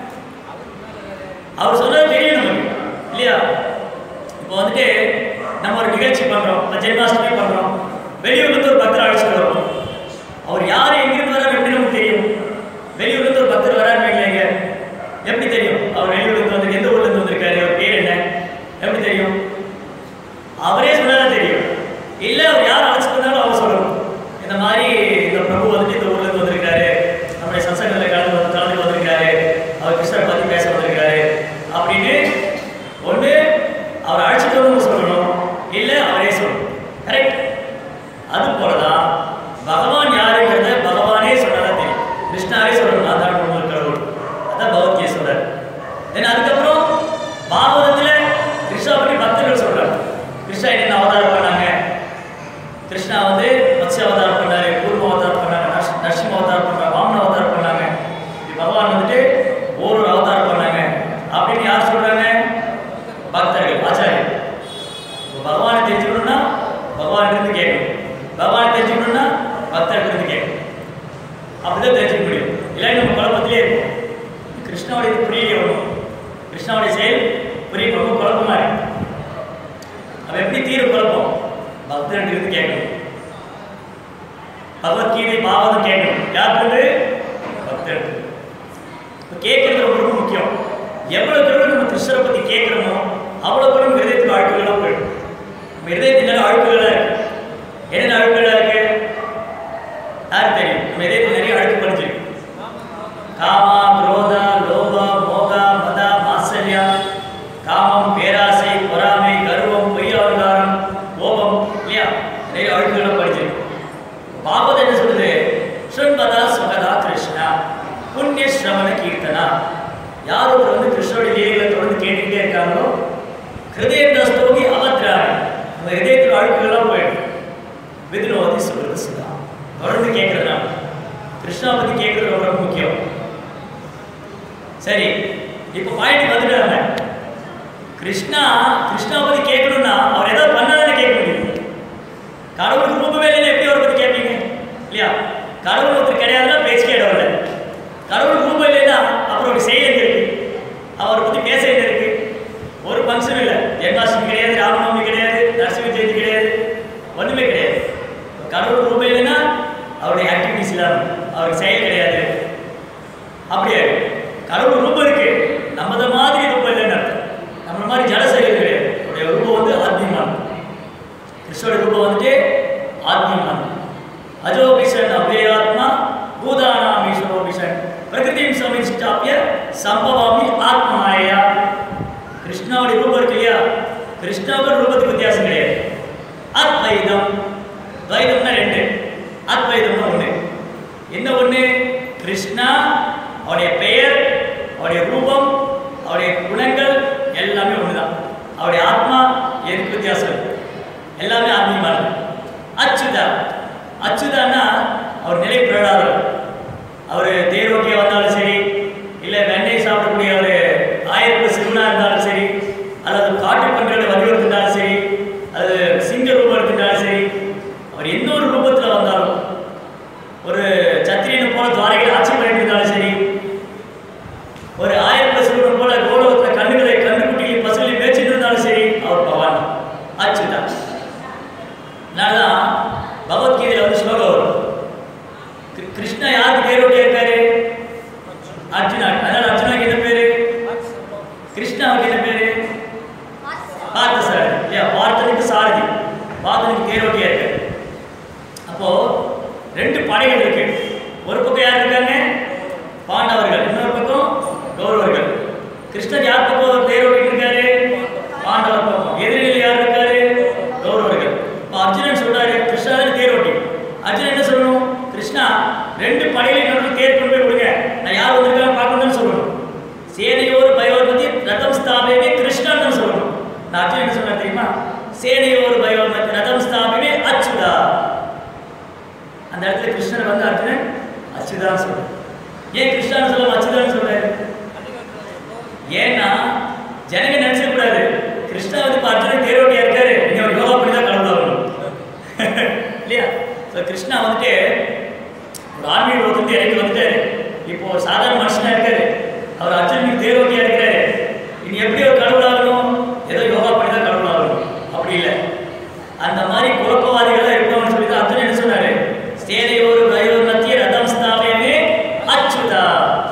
Speaker 1: அவர் சொன்னது தெரியும் நமக்கு இல்லையா இப்போ வந்துட்டு நம்ம ஒரு நிகழ்ச்சி பண்றோம் இப்போ ஜென்மாஷ்டமி பண்றோம் வெளியூர்ல இருந்து ஒரு பக்தர் அழைச்சிட்டு வரோம் அவர் யார் எங்கிருந்து வராரு எப்படி நமக்கு தெரியும் வெளியூர்ல இருந்து ஒரு பக்தர் வராரு வைங்களேங்க எப்படி தெரியும் அவர் வெளியூர்ல இருந்து வந்து எந்த ஊர்ல இருந்து வந்திருக்காரு அவர் பேர் என்ன எப்படி தெரியும் அவரே சொன்னாதான் தெரியும் இல்ல அவர் யார் அழைச்சிட்டு வந்தாலும் அவர் சொல்லணும் இந்த மாதிரி இந்த பிரபு வந்துட்டு இந்த ஊர்ல இருந்து வந்திருக்காரு நம்முடைய சத்சங்கத்தில் கலந்து வந்து கலந்து வந்திருக்காரு அவர் கிருஷ்ணரை பத்தி பேச வந்திருக்காரு அப்படின்னு ஒண்ணு அவர் அழைச்சிட்டு வந்து சொல்லணும் இல்ல அவரே சொல்லணும் கரெக்ட் அது போலதான் பகவான் யாருங்கிறத பகவானே சொன்னதா தெரியும் கிருஷ்ணாவே சொல்லணும் நான் தான் உங்களுக்கு கடவுள் அதான் பகவத்கீதை சொல்றாரு தென் அதுக்கப்புறம் பாகவதத்துல கிருஷ்ணா பற்றி பக்தர்கள் சொல்றாங்க கிருஷ்ணா என்ன அவதாரம் பண்ணாங்க கிருஷ்ணா வந்து மத்ஸ்ய அவதாரம் பண்ணாரு கூர்ம அவதாரம் பண்ணாங்க நரஸ்- நரசிம்ம அவதாரம் பண்ணாங்க வாமன அவதாரம் பண்ணாங்க இப்படி பகவான் வந்துட்டு ஒரு அவதாரம் பண்ணாங்க அப்படின்னு யார் சொல்றாங்க பக்தர்கள் ஆச்சாரியர் இப்ப பகவானை தெரிஞ்சுக்கணும்னா பகவான் இருந்து கேட்கணும் பகவானை தெரிஞ்சுக்கணும்னா பக்தர்கள் இருந்து கேட்கணும் அப்படிதான் தெரிஞ்சுக்க முடியும் இல்லை நம்ம குழப்பத்திலே இருக்கும் கிருஷ்ணாவுடைய இது புரியலையே ஒன்றும் கிருஷ்ணாவுடைய செயல் புரிய ரொம்ப குழப்பமா இருக்கு அவன் எப்படி தீரும் குழப்பம் பக்தர்கள் இருந்து கேட்கணும் பகவத்கீதை பாவதம் கேட்கணும் யாருக்கு பக்தர்கள் இப்ப கேட்கறது ரொம்ப ரொம்ப முக்கியம் எவ்வளவு தூரம் நம்ம கிருஷ்ணரை பத்தி கேட்கிறோமோ அவ்வளவு தூரம் ஹிருதயத்தில் அழுக்குகளாக போயிடும் நம்ம ஹிருதயத்தில் அழுக்குகளா இருக்கு என்னென்ன அழுக்குகளா இருக்கு யாருக்கு தெரியும் நம்ம இதயத்தில் நிறைய அழுக்கு படிச்சிருக்கு காமா குரோதா லோபா மோகா மதா மாத்சல்யா காமம் பேராசை பொறாமை கர்வம் பொய்யாவகாரம் கோபம் இல்லையா நிறைய அழுக்குகளை படிச்சிருக்கு பாகவத் என்ன சொல்லுது சுண்பதா சுகதா கிருஷ்ணா புண்ணிய ஸ்ரவண கீர்த்தனா யார் ஒருத்தர் வந்து கிருஷ்ணனுடைய லீலைகளை தொடர்ந்து கேட்டுக்கிட்டே இருக்காங்களோ ஹிருதயந்தஸ்தோகி அவத்ராணி நம்ம ஹிருதயத்தில் அழுக்குகள்லாம் போயிடும் விதினோதி சுகிருத சுதா தொடர்ந்து கேட்கறதுனால கிருஷ்ணா பத்தி கேட்கறது ரொம்ப ரொம்ப முக்கியம் சரி இப்போ பாயிண்ட் வந்துட்டாங்க கிருஷ்ணா கிருஷ்ணா பத்தி கேட்கணும்னா அவர் ஏதாவது பண்ணாதானே கேட்க முடியும் கடவுளுக்கு ரூபமே இல்லைன்னா எப்படி அவரை பத்தி கேட்பீங்க இல்லையா கடவுள் ஒருத்தர் கிடையாதுன்னா பேச்சுக்கே இடம் இல்லை கடவுளுக்கு ரூபம் இல்லைன்னா அப்புறம் ஒரு செயல் எங்க இருக்கு அவரை பத்தி பேச என்ன இருக்கு ஒரு ஃபங்க்ஷன் இல்லை ஜென்மாஷ்டமி கிடையாது ராமநவமி கிடையாது நரசிம்ம ஜெயந்தி கிடையாது ஒண்ணுமே கிடையாது கடவுள் ரூபம் இல்லைன்னா அவருடைய ஆக்டிவிட்டிஸ் இல்லாம அவருக்கு செயல் கிடையாது அப்படியே கடவுள் ரூபம் இருக்கு நம்மத மாதிரி ரூபம் இல்லைன்னு அர்த்தம் நம்மள மாதிரி ஜட செயல் கிடையாது அவருடைய ரூபம் வந்து ஆத்மீயமானது கிருஷ்ணோட ரூபம் வந்துட்டு ஆத்மீயமானது அஜோபிஷன் அவ்யயாத்மா பூதானாம் ஈஸ்வரோபிஷன் பிரகிருதியும் சுவாமி பிரதிஷ்டாபிய சம்பவாமி ஆத்மாயா கிருஷ்ணாவுடைய ரூபம் இருக்கு இல்லையா கிருஷ்ணாவோட ரூபத்துக்கு வித்தியாசம் கிடையாது அத்வைதம் துவைதம்னா ரெண்டு அத்வைதம்னா ஒண்ணு என்ன ஒண்ணு கிருஷ்ணா அவருடைய பெயர் அவருடைய ரூபம் அவருடைய குணங்கள் எல்லாமே ஒண்ணுதான் அவருடைய ஆத்மா எதுக்கு வித்தியாசம் இருக்கு? எல்லாமே ஆத்மீகமானது அச்சுதா அச்சுதான்னா அவர் நிலை பிறடாதவர் அவர் தேரோட்டியா வந்தாலும் சரி இல்லை வெண்ணெய் சாப்பிடக்கூடிய ஒரு ஆயிரத்து சிறுவனா இருந்தாலும் சரி அல்லது காட்டு பன்றியோட வடிவம் இருந்தாலும் சரி அல்லது சிங்க ரூபம் இருந்தாலும் சரி அவர் எந்த ஒரு ரூபத்தில் வந்தாலும் ஒரு சத்திரியனை போல துவாரைகளை ஆட்சி பண்ணிட்டு இருந்தாலும் சரி ஒரு ஆயிரத்து சிறுவன் போல கோலோகத்தில் கண்ணுகளை கண்ணுக்குட்டிகளை பசுகளை மேய்ச்சிட்டு இருந்தாலும் சரி அவர் பகவான் தான் அச்சுதான் அதனாலதான் பகவத்கீதையில வந்து ஸ்லோகம் வரும் கிரு- கிருஷ்ணா யாருக்கு தேரோட்டியா இருக்காரு அர்ஜுனா அதனால அர்ஜுனாக்கு என்ன பேரு கிருஷ்ணாவுக்கு என்ன பேரு பார்த்த சாரதி இல்லையா பார்த்தனுக்கு சாரதி பார்த்தனுக்கு தேரோட்டியா இருக்காரு அப்போ ரெண்டு படைகள் இருக்கு ஒரு பக்கம் யார் இருக்காங்க பாண்டவர்கள் இன்னொரு பக்கம் கௌரவர்கள் கிருஷ்ணர் யார் பக்கம் தேரோட்டிட்டு இருக்காரு பாண்டவர் பக்கம் எதிரிகள் யார் இருக்காரு கௌரவர்கள் இப்போ அர்ஜுனன் சொல்றாரு கிருஷ்ணா தான் தேரோட்டி அர்ஜுனன் என்ன சொல்லணும் கிருஷ்ணா ரெண்டு படையில நடுவில் தேர் கொண்டு போய் விடுங்க நான் யார் வந்திருக்காங்க பார்க்கணும்னு சொல்லணும் சேனையோர் பயோமதி ரதம் ஸ்தாபமே கிருஷ்ணான்னு சொல்லணும் நான் அர்ஜுனன் என்ன சொன்னேன் தெரியுமா சேனையோர் பயோமதி ரதம் ஸ்தாபமே அச்சுதா அந்த இடத்துல கிருஷ்ணர் வந்து அர்ஜுனன் அச்சுதான் சொல்றாரு ஏன் கிருஷ்ணான்னு சொல்ல அச்சுதான் சொல்றாரு ஏன்னா ஜனங்க நினைச்சிட கூடாது கிருஷ்ணா வந்து இப்ப அர்ஜுனன் தேரோட்டியா இருக்காரு நீங்க ஒரு யோகா பண்ணி தான் கலந்து வரணும் இல்லையா ஸோ கிருஷ்ணா வந்துட்டு ஒரு ஆன்மீக உலகத்துக்கு இறங்கி வந்துட்டாரு இப்போ ஒரு சாதாரண மனுஷனா இருக்காரு அவர் அர்ஜுனுக்கு தேரோட்டியா இருக்கிறாரு இனி எப்படி ஒரு கடவுளாகணும் ஏதோ யோகா பண்ணி தான் கடவுளாகணும் அப்படி இல்லை அந்த மாதிரி குழப்பவாதிகளா இருப்பாங்கன்னு சொல்லி தான் அர்ஜுனன் என்ன சொன்னாரு சேனையோர் பயோர் மத்திய ரதம் ஸ்தாபயமே அச்சுதா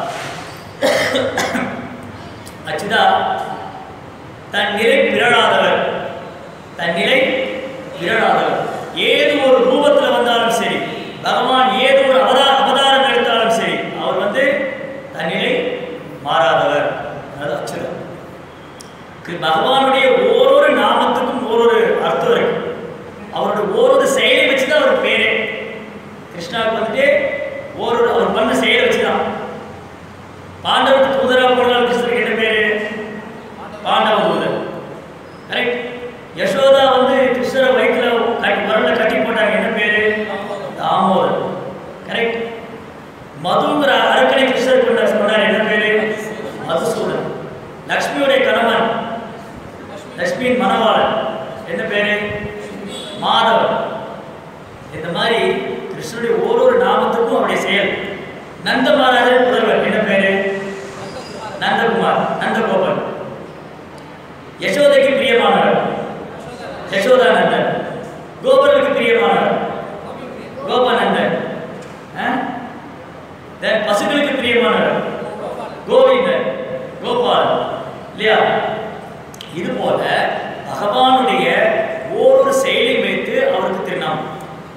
Speaker 1: அச்சுதா தன் நிலை பிறழாதவர் தன் நிலை பிறழாதவர் ஏது ஒரு ரூபத்தில் வந்தாலும் சரி பகவான் ஏது ஒரு அவதார அவதாரம் எடுத்தாலும் சரி அவர் வந்து தன் நிலை மாறாதவர் அது அச்சுதா கிரு- பகவானுடைய ஓரொரு நாமத்துக்கும் ஓரொரு அர்த்தம் இருக்கு அவருடைய ஓரொரு செயலை வச்சு தான் அவர் பேரே கிருஷ்ணாவுக்கு வந்துட்டு ஓரொரு அவர் பண்ண செயலை வச்சு தான் பாண்டவருக்கு தூதரா போனாலும் கிருஷ்ணருக்கு என்ன பேரு பாண்டவ தூதர் கரெக்ட் யசோதா வந்து கிருஷ்ணரை வயிற்றுல கட்டி வரல கட்டி போட்டாங்க என்ன பேரு தாமோதர் கரெக்ட் மதுங்கிற அரக்கனை கிருஷ்ணர் கொண்டார் சொன்னார் என்ன பேரு மதுசூதன் லக்ஷ்மியுடைய கணவன் லக்ஷ்மியின் மணவாளன் என்ன பேரு மாதவன் இந்த மாதிரி கிருஷ்ணனுடைய ஓரொரு நாமத்துக்கும் அவருடைய செயல் நந்த மகாராஜர் புதல்வர் என்ன பேரு நந்தகுமார் நந்தகோபன் யசோதைக்கு பிரியமானவர் யசோதானந்தன் கோபருக்கு பிரியமானவர் கோபானந்தன் ஆ? Then பசுக்களுக்கு பிரியமானவர் கோவிந்தன் கோபால் இல்லையா இது போல பகவானுடைய ஒவ்வொரு செயலை வைத்து அவருக்கு திருநாமம்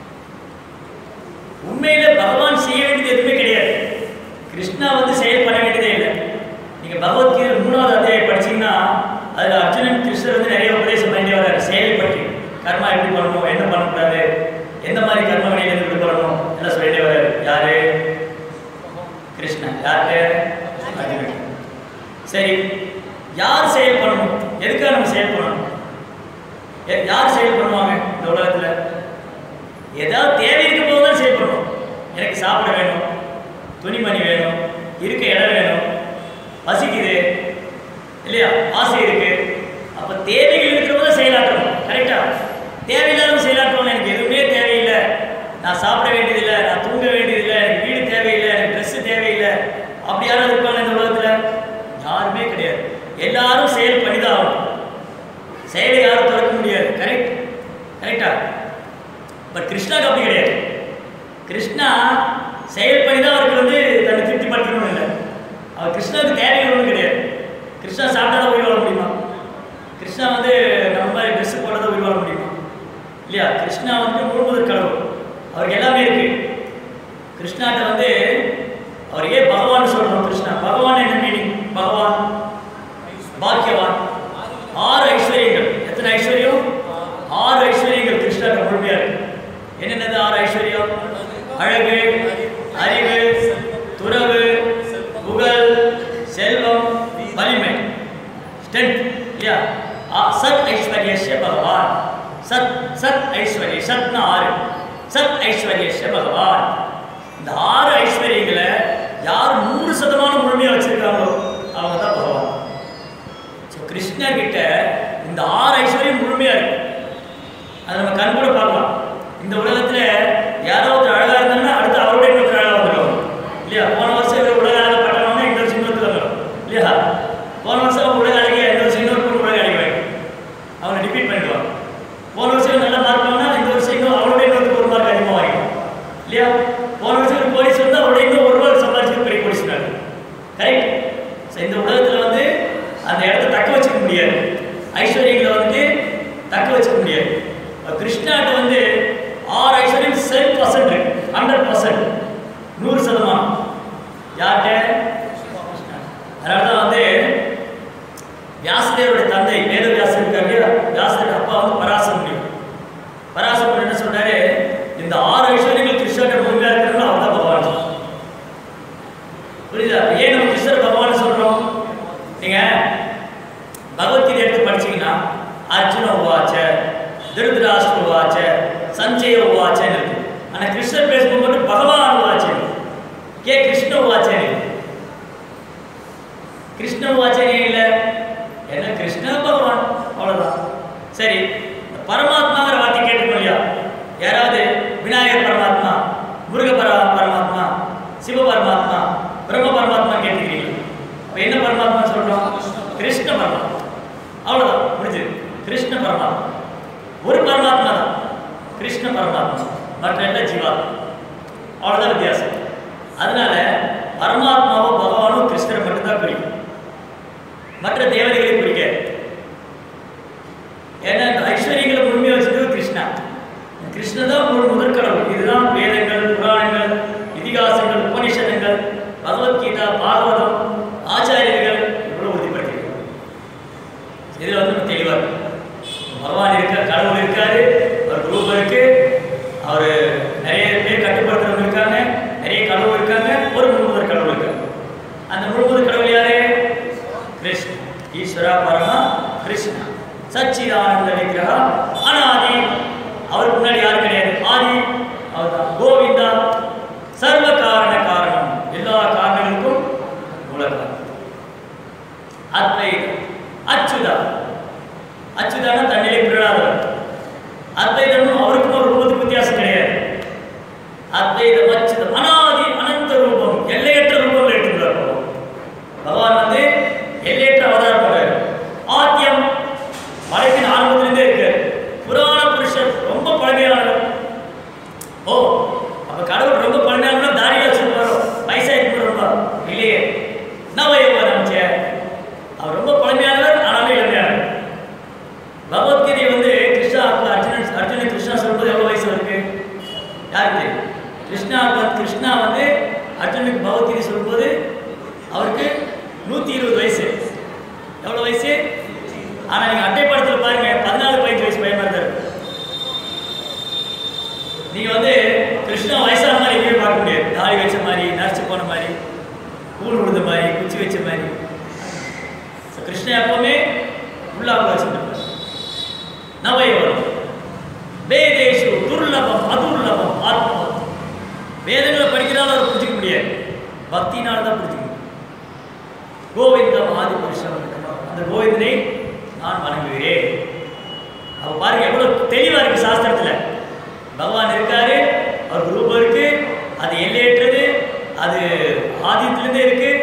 Speaker 1: உண்மையில பகவான் செய்ய வேண்டியது எதுவுமே கிடையாது கிருஷ்ணா வந்து செயல் பண்ண வேண்டியதே இல்லை நீங்க பகவத்கீதை மூணாவது அத்தியாயம் படிச்சீங்கன்னா அதுல அர்ஜுனன் கிருஷ்ணர் வந்து நிறைய உபதேசம் பண்ணி வர்றாரு செயலை பற்றி கர்மா எப்படி பண்ணணும் என்ன பண்ணக்கூடாது எந்த மாதிரி கர்ம வினையில இருந்து விடுபடணும் எல்லாம் சொல்லிட்டே வர்றாரு யாரு கிருஷ்ணன் யாரு அர்ஜுனன் சரி யார் செயல் பண்ணணும் எதுக்காக நம்ம செயல் பண்ணணும் எ- யார் செயல் பண்ணுவாங்க இந்த உலகத்துல ஏதாவது தேவை இருக்க போது தான் செயல் பண்ணணும் எனக்கு சாப்பிட வேணும் துணிமணி வேணும் இருக்க இடம் வேணும் பசிக்குது இல்லையா ஆசை இருக்கு அப்ப தேவைகள் இருக்கிற போது செயலாற்றணும் கரெக்டா தேவையில்லாத செயலாற்றணும் எனக்கு எதுவுமே தேவையில்லை நான் சாப்பிட வேண்டியதில்லை நான் தூங்க வேண்டியதில்லை எனக்கு வீடு தேவையில்லை எனக்கு ட்ரெஸ் தேவையில்லை அப்படி யாராவது இருப்பாங்க இந்த உலகத்துல யாருமே கிடையாது எல்லாரும் செயல் பண்ணிதான் ஆகணும் செயலை யாரும் திறக்க முடியாது கரெக்ட் கரெக்டா பட் கிருஷ்ணாக்கு அப்படி கிடையாது கிருஷ்ணா செயல் பண்ணி தான் அவருக்கு வந்து தன்னை திருப்திப்படுத்தணும்னு இல்லை அவர் கிருஷ்ணாவுக்கு தேவைகள் ஒன்றும் கிடையாது கிருஷ்ணா சாப்பிட்டா தான் உயிர் வாழ முடியுமா கிருஷ்ணா வந்து நம்ம மாதிரி ட்ரெஸ் போட்டால் தான் உயிர் வாழ முடியுமா இல்லையா கிருஷ்ணா வந்து முழுமுதற் கடவுள் அவருக்கு எல்லாமே இருக்கு கிருஷ்ணாட்ட வந்து அவர் ஏன் பகவான் சொல்றோம் கிருஷ்ணா சத் ஐஸ்வர்ய சத்னா ஆறு சத் ஐஸ்வர்யஷ பகவான் இந்த ஆறு ஐஸ்வர்யங்களை யார் நூறு சதமானம் முழுமையாக வச்சிருக்காங்களோ அவங்க தான் பகவான் ஸோ கிருஷ்ணர் கிட்ட இந்த ஆறு ஐஸ்வர்யம் முழுமையா இருக்கு அதை நம்ம கண் கூட பார்க்கலாம் இந்த உலகத்துல யாரோ ஒருத்தர் அழகா இருந்தாங்கன்னா அடுத்து அவரோட இன்னொருத்தர் அழகா வந்துடும் இல்லையா போன வருஷம் இவர் உலக அழகா பட்டவங்க இந்த வருஷம் இன்னொருத்தர் வந்துடும் இல்லையா போன வருஷம் அவங்க உலக அழகிய இந்த வருஷம் இன்னொரு பொண்ணு உலக அழகி அவங்க ரிப்பீட் பண்ணிடுவாங்க போன வருஷம் நல்ல மார்க் வாங்கினா இந்த வருஷம் இன்னும் அவரோட இன்னொருத்தர் ஒரு மார்க் அதிகமாக வாங்கிடும் இல்லையா போன வருஷம் ஒரு போலீஸ் வந்து அவரோட இன்னும் ஒரு ரூபாய் சம்பாதிச்சு பெரிய போலீஸ்னாரு கரெக்ட் ஸோ இந்த உலகத்தில் வந்து அந்த இடத்த தக்க வச்சுக்க முடியாது ஐஸ்வர்யங்களை வந்து தக்க வச்சுக்க முடியாது இப்ப கிருஷ்ணாட்ட வந்து ஆறு ஐஸ்வர்யம் செவன் பர்சன்ட் ஹண்ட்ரட் பர்சன்ட் நூறு சதமானம் யார்கிட்ட அதனால தான் வந்து வியாசதேவருடைய தந்தை வேத வியாசர் இருக்கார் இல்லையா வியாசருடைய அப்பா வந்து பராசர முடியும் பராசர முனி என்ன சொல்றாரு இந்த ஆறு ஐஸ்வர்யங்கள் கிருஷ்ணாட்ட முழுமையா இருக்கிறது அவர் தான் பகவான் புரியுதா ஏன் நம்ம கிருஷ்ணர் பகவான் சொல்றோம் நீங்க பகவத்கீதை எடுத்து படிச்சீங்கன்னா அர்ஜுன உவாச்ச திருதராஷ்டிர உவாச்ச சஞ்சய உவாச்சன்னு இருக்கு ஆனா கிருஷ்ணர் பேசும்போது மட்டும் பகவான் உவாச்சன் கே கிருஷ்ண உவாச்சன் கிருஷ்ண உவாச்சனே இல்ல என்ன கிருஷ்ண பகவான் அவ்வளவுதான் சரி இந்த பரமாத்மாங்கிற வார்த்தை கேட்டுக்கணும் இல்லையா யாராவது விநாயகர் பரமாத்மா முருக பர பரமாத்மா சிவ பரமாத்மா பிரம்ம பரமாத்மா கேட்டுக்கிறீங்க அப்ப என்ன பரமாத்மா சொல்றோம் கிருஷ்ண பரமாத்மா அவ்வளவுதான் முடிஞ்சது கிருஷ்ண பரமாத்மா ஒரு பரமாத்மா தான் கிருஷ்ண பரமாத்மா மற்ற எல்லாம் ஜீவா அவ்வளவுதான் வித்தியாசம் அதனால பரமாத்மாவோ பகவானோ கிருஷ்ணரை மட்டும்தான் குறிக்கும் மற்ற தேவதைகளை குறிக்க ஏன்னா இந்த ஐஸ்வர்யங்களை முழுமையாக வச்சது கிருஷ்ணா கிருஷ்ண தான் ஒரு முதற்கடவுள் இதுதான் வேதங்கள் புராணங்கள் இதிகாசங்கள் உபனிஷதங்கள் பகவத்கீதா பாகவதம் ஆச்சாரியர்கள் இவ்வளவு உறுதிப்படுத்தியிருக்காங்க இதில் வந்து நம்ம தெளிவாக இருக்கு. பகவான் இருக்க கடவுள் இருக்காரு அவர் குரூப் இருக்கு அவர் நிறைய பேர் கட்டுப்படுத்துறவங்க இருக்காங்க நிறைய கடவுள் இருக்காங்க ஒரு முழுமுதற் கடவுள் இருக்காங்க அந்த முழுமுதற் கடவுள் யாரு கிருஷ்ண ஈஸ்வரா பரமா கிருஷ்ணா சச்சிதானந்த விக்கிரகா அனாதி அவருக்கு முன்னாடி யாரும் கிடையாது ஆதி அவர்தான் கோவிந்தா சர்வ காரண காரணம் எல்லா காரணங்களுக்கும் மூலக்காரணம் அத்வைதம் அச்சுதா அச்சுதான தன்னிலை பிறடாதவர் அத்வைதமும் அவருக்கும் ஒரு ரூபத்துக்கு வித்தியாசம் கிடையாது அத்வைதம் அச்சுதம் அனாதி அனந்த ரூபம் எல்லையற்ற ரூபம் எடுத்துக்கிறார் பகவான். பகவான் வந்து எல்லையற்ற அவதாரம் பண்றாரு ஆத்தியம் மலைப்பின் ஆரம்பத்திலிருந்தே இருக்கு புராண புருஷர் ரொம்ப பழமையானவர் ஓ அப்ப கடவுள் ரொம்ப பழமையானவர் தாடியில வச்சிருப்பாரோ வயசாயிருக்கு ரொம்ப இல்லையே நவ யௌவனம் சே அவர் ரொம்ப பழமையானவர் ஆனாலும் இளமையானவர் பகவத்கீதை வந்து கிருஷ்ணா அர்ஜுனன் அர்ஜுனன் கிருஷ்ணா சொல்றது எவ்வளவு வயசு இருக்கு யாருக்கு தெரியும் கிருஷ்ணா வந்து- கிருஷ்ணா வந்து அர்ஜுனுக்கு பகவத்கீதை சொல்லும்போது அவருக்கு நூத்தி இருபது வயசு எவ்வளவு வயசு ஆனா நீங்க அட்டை படத்துல பாருங்க பதினாலு பதினஞ்சு வயசு பையன் மாதிரி தான் இருக்கு. நீங்க வந்து கிருஷ்ணா வயசான மாதிரி எங்கேயும் பார்க்க முடியாது தாடி வச்ச மாதிரி நரைச்சு போன மாதிரி கூழ் விழுந்த மாதிரி குச்சி வச்ச மாதிரி So, கிருஷ்ணா எப்பவுமே உள்ளாக வச்சுருப்பார் நவயோகம் வேதேஷு துர்லபம் அதுர்லபம் ஆத்மபக்தி வேதங்களை படிக்கிறாலும் அதை புரிஞ்சிக்க முடியாது பக்தினால தான் புரிஞ்சிக்க முடியும் கோவிந்தம் ஆதி புருஷன் அந்த கோவிந்தனை நான் வணங்குகிறேன் அவ பாருங்க எவ்வளவு தெளிவா இருக்கு சாஸ்திரத்துல பகவான் இருக்காரு அவர் ரூபம் இருக்கு அது எல்லையற்றது அது ஆதித்திலிருந்தே இருக்கு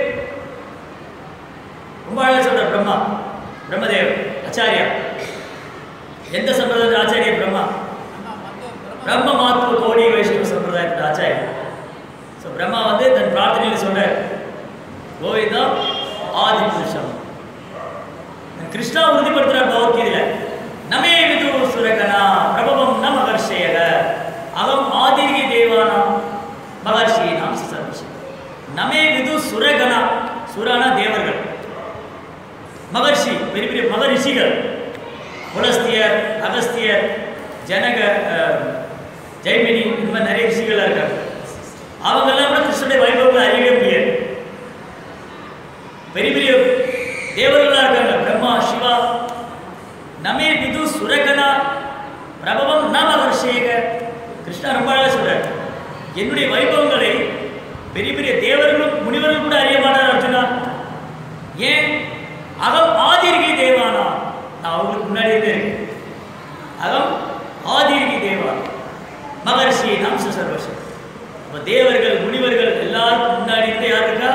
Speaker 1: ரொம்ப அழகா சொல்ற பிரம்மா பிரம்மதேவ் ஆச்சாரியா எந்த சம்பிரதாயத்தில் ஆச்சாரிய பிரம்மா பிரம்ம மாத்ம கோடி வைஷ்ணவ சம்பிரதாயத்தில் ஆச்சாரியா ஸோ பிரம்மா வந்து தன் பிரார்த்தனையில் சொல்றார் கோவிந்தா ஆதி புருஷம் கிருஷ்ணா உறுதிப்படுத்துறார் பகவத்கீதையில நமே விது சுரகனா பிரபவம் ந மகர்ஷேக அகம் ஆதிர்கி தேவானாம் மகர்ஷி நாம் சர்வசி நமே விது சுரகனா சுரானா தேவர்கள் மகர்ஷி பெரிய பெரிய மகரிஷிகள் புலஸ்தியர் அகஸ்தியர் ஜனக அஹ், ஜெய்மினி இந்த மாதிரி நிறைய ரிஷிகளாக இருக்காங்க அவங்கெல்லாம் கூட கிருஷ்ணனுடைய வைபவங்களை அறியவே முடியாது பெரிய பெரிய தேவர்களாக இருக்காங்க பிரம்மா சிவா நமே விது சுரகனா பிரபவம் ந கிருஷ்ணா ரொம்ப அழகாக சொல்றார் என்னுடைய வைபவங்களை பெரிய பெரிய தேவர்களும் முனிவர்களும் கூட அறிய மாட்டார் அர்ஜுனா ஏன் அகம் ஆதிர்கி தேவானா நான் அவங்களுக்கு முன்னாடி இருந்தே இருக்கேன் அகம் ஆதிர்கி தேவா மகர்ஷி நம்ச சர்வசம் அப்ப தேவர்கள் முனிவர்கள் எல்லாருக்கும் முன்னாடி இருந்து யார் இருக்கா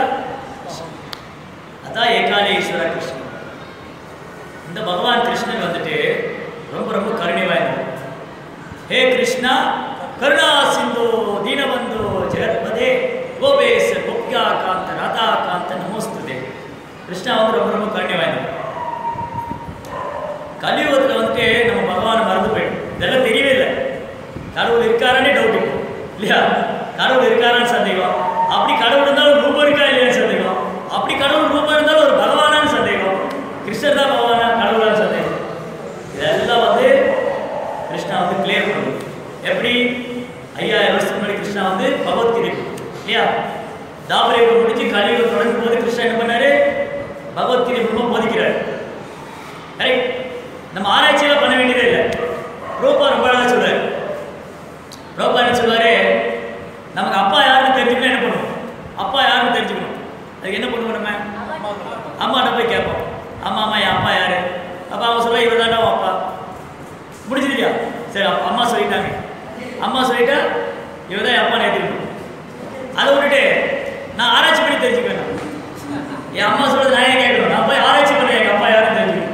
Speaker 1: அதான் ஏகாலேஸ்வர கிருஷ்ணன் இந்த பகவான் கிருஷ்ணன் வந்துட்டு ரொம்ப ரொம்ப கருணை வாய்ந்தவர் ஹே கிருஷ்ணா கருணா சிந்தோ தீனபந்தோ ஜெகத்பதே கோபேச கோப்யா காந்த ராதா காந்த நமோஸ்துதே கிருஷ்ணா வந்து ரொம்ப ரொம்ப கருணை வாய்ந்தவர் கலியுகத்தில் வந்துட்டு நம்ம பகவானை மறந்து போயிடும் இதெல்லாம் தெரியவே இல்லை கடவுள் இருக்காரானே டவுட் இப்போ இல்லையா கடவுள் இருக்காரான்னு சந்தேகம் அப்படி கடவுள் இருந்தாலும் ரூபம் இருக்கா இல்லையான்னு சந்தேகம் அப்படி கடவுள் ரூபம் இருந்தாலும் ஒரு பகவானான்னு சந்தேகம் கிருஷ்ணர் தான் பகவானா கடவுளான்னு சந்தேகம் இதெல்லாம் வந்து கிருஷ்ணா வந்து கிளியர் பண்ணுது எப்படி ஐயாயிரம் வருஷத்துக்கு முன்னாடி கிருஷ்ணா வந்து பகவத்கீதை இல்லையா தாபரேகம் முடிஞ்சு கலியுகம் தொடங்கும் போது கிருஷ்ணா என்ன பண்ணாரு பகவத்கீதை மூலமா போதிக்கிறார் கரெக்ட் நம்ம ஆராய்ச்சியெல்லாம் பண்ண வேண்டியதே இல்லை ரூபா ரொம்ப அழகா சொல்றாரு ரூபா என்ன சொல்லுவாரு நமக்கு அப்பா யாருன்னு தெரிஞ்சுக்கணும் என்ன பண்ணுவோம் அப்பா யாருன்னு தெரிஞ்சுக்கணும் அதுக்கு என்ன பண்ணுவோம் நம்ம அம்மாட்ட போய் கேட்போம் அம்மா அம்மா என் அப்பா யாரு அப்பா அவங்க சொல்ல இவர் தாண்டா அப்பா முடிஞ்சது இல்லையா சரி அப்ப அம்மா சொல்லிட்டாங்க அம்மா சொல்லிட்டா இவர் தான் என் அப்பா நேற்றுக்கணும் அதை விட்டுட்டு நான் ஆராய்ச்சி பண்ணி தெரிஞ்சுக்குவேன் நான். என் அம்மா சொல்றது நான் ஏன் கேட்கணும் நான் போய் ஆராய்ச்சி பண்ணேன் எங்கள் அப்பா யாருன்னு தெரிஞ்சுக்கணும்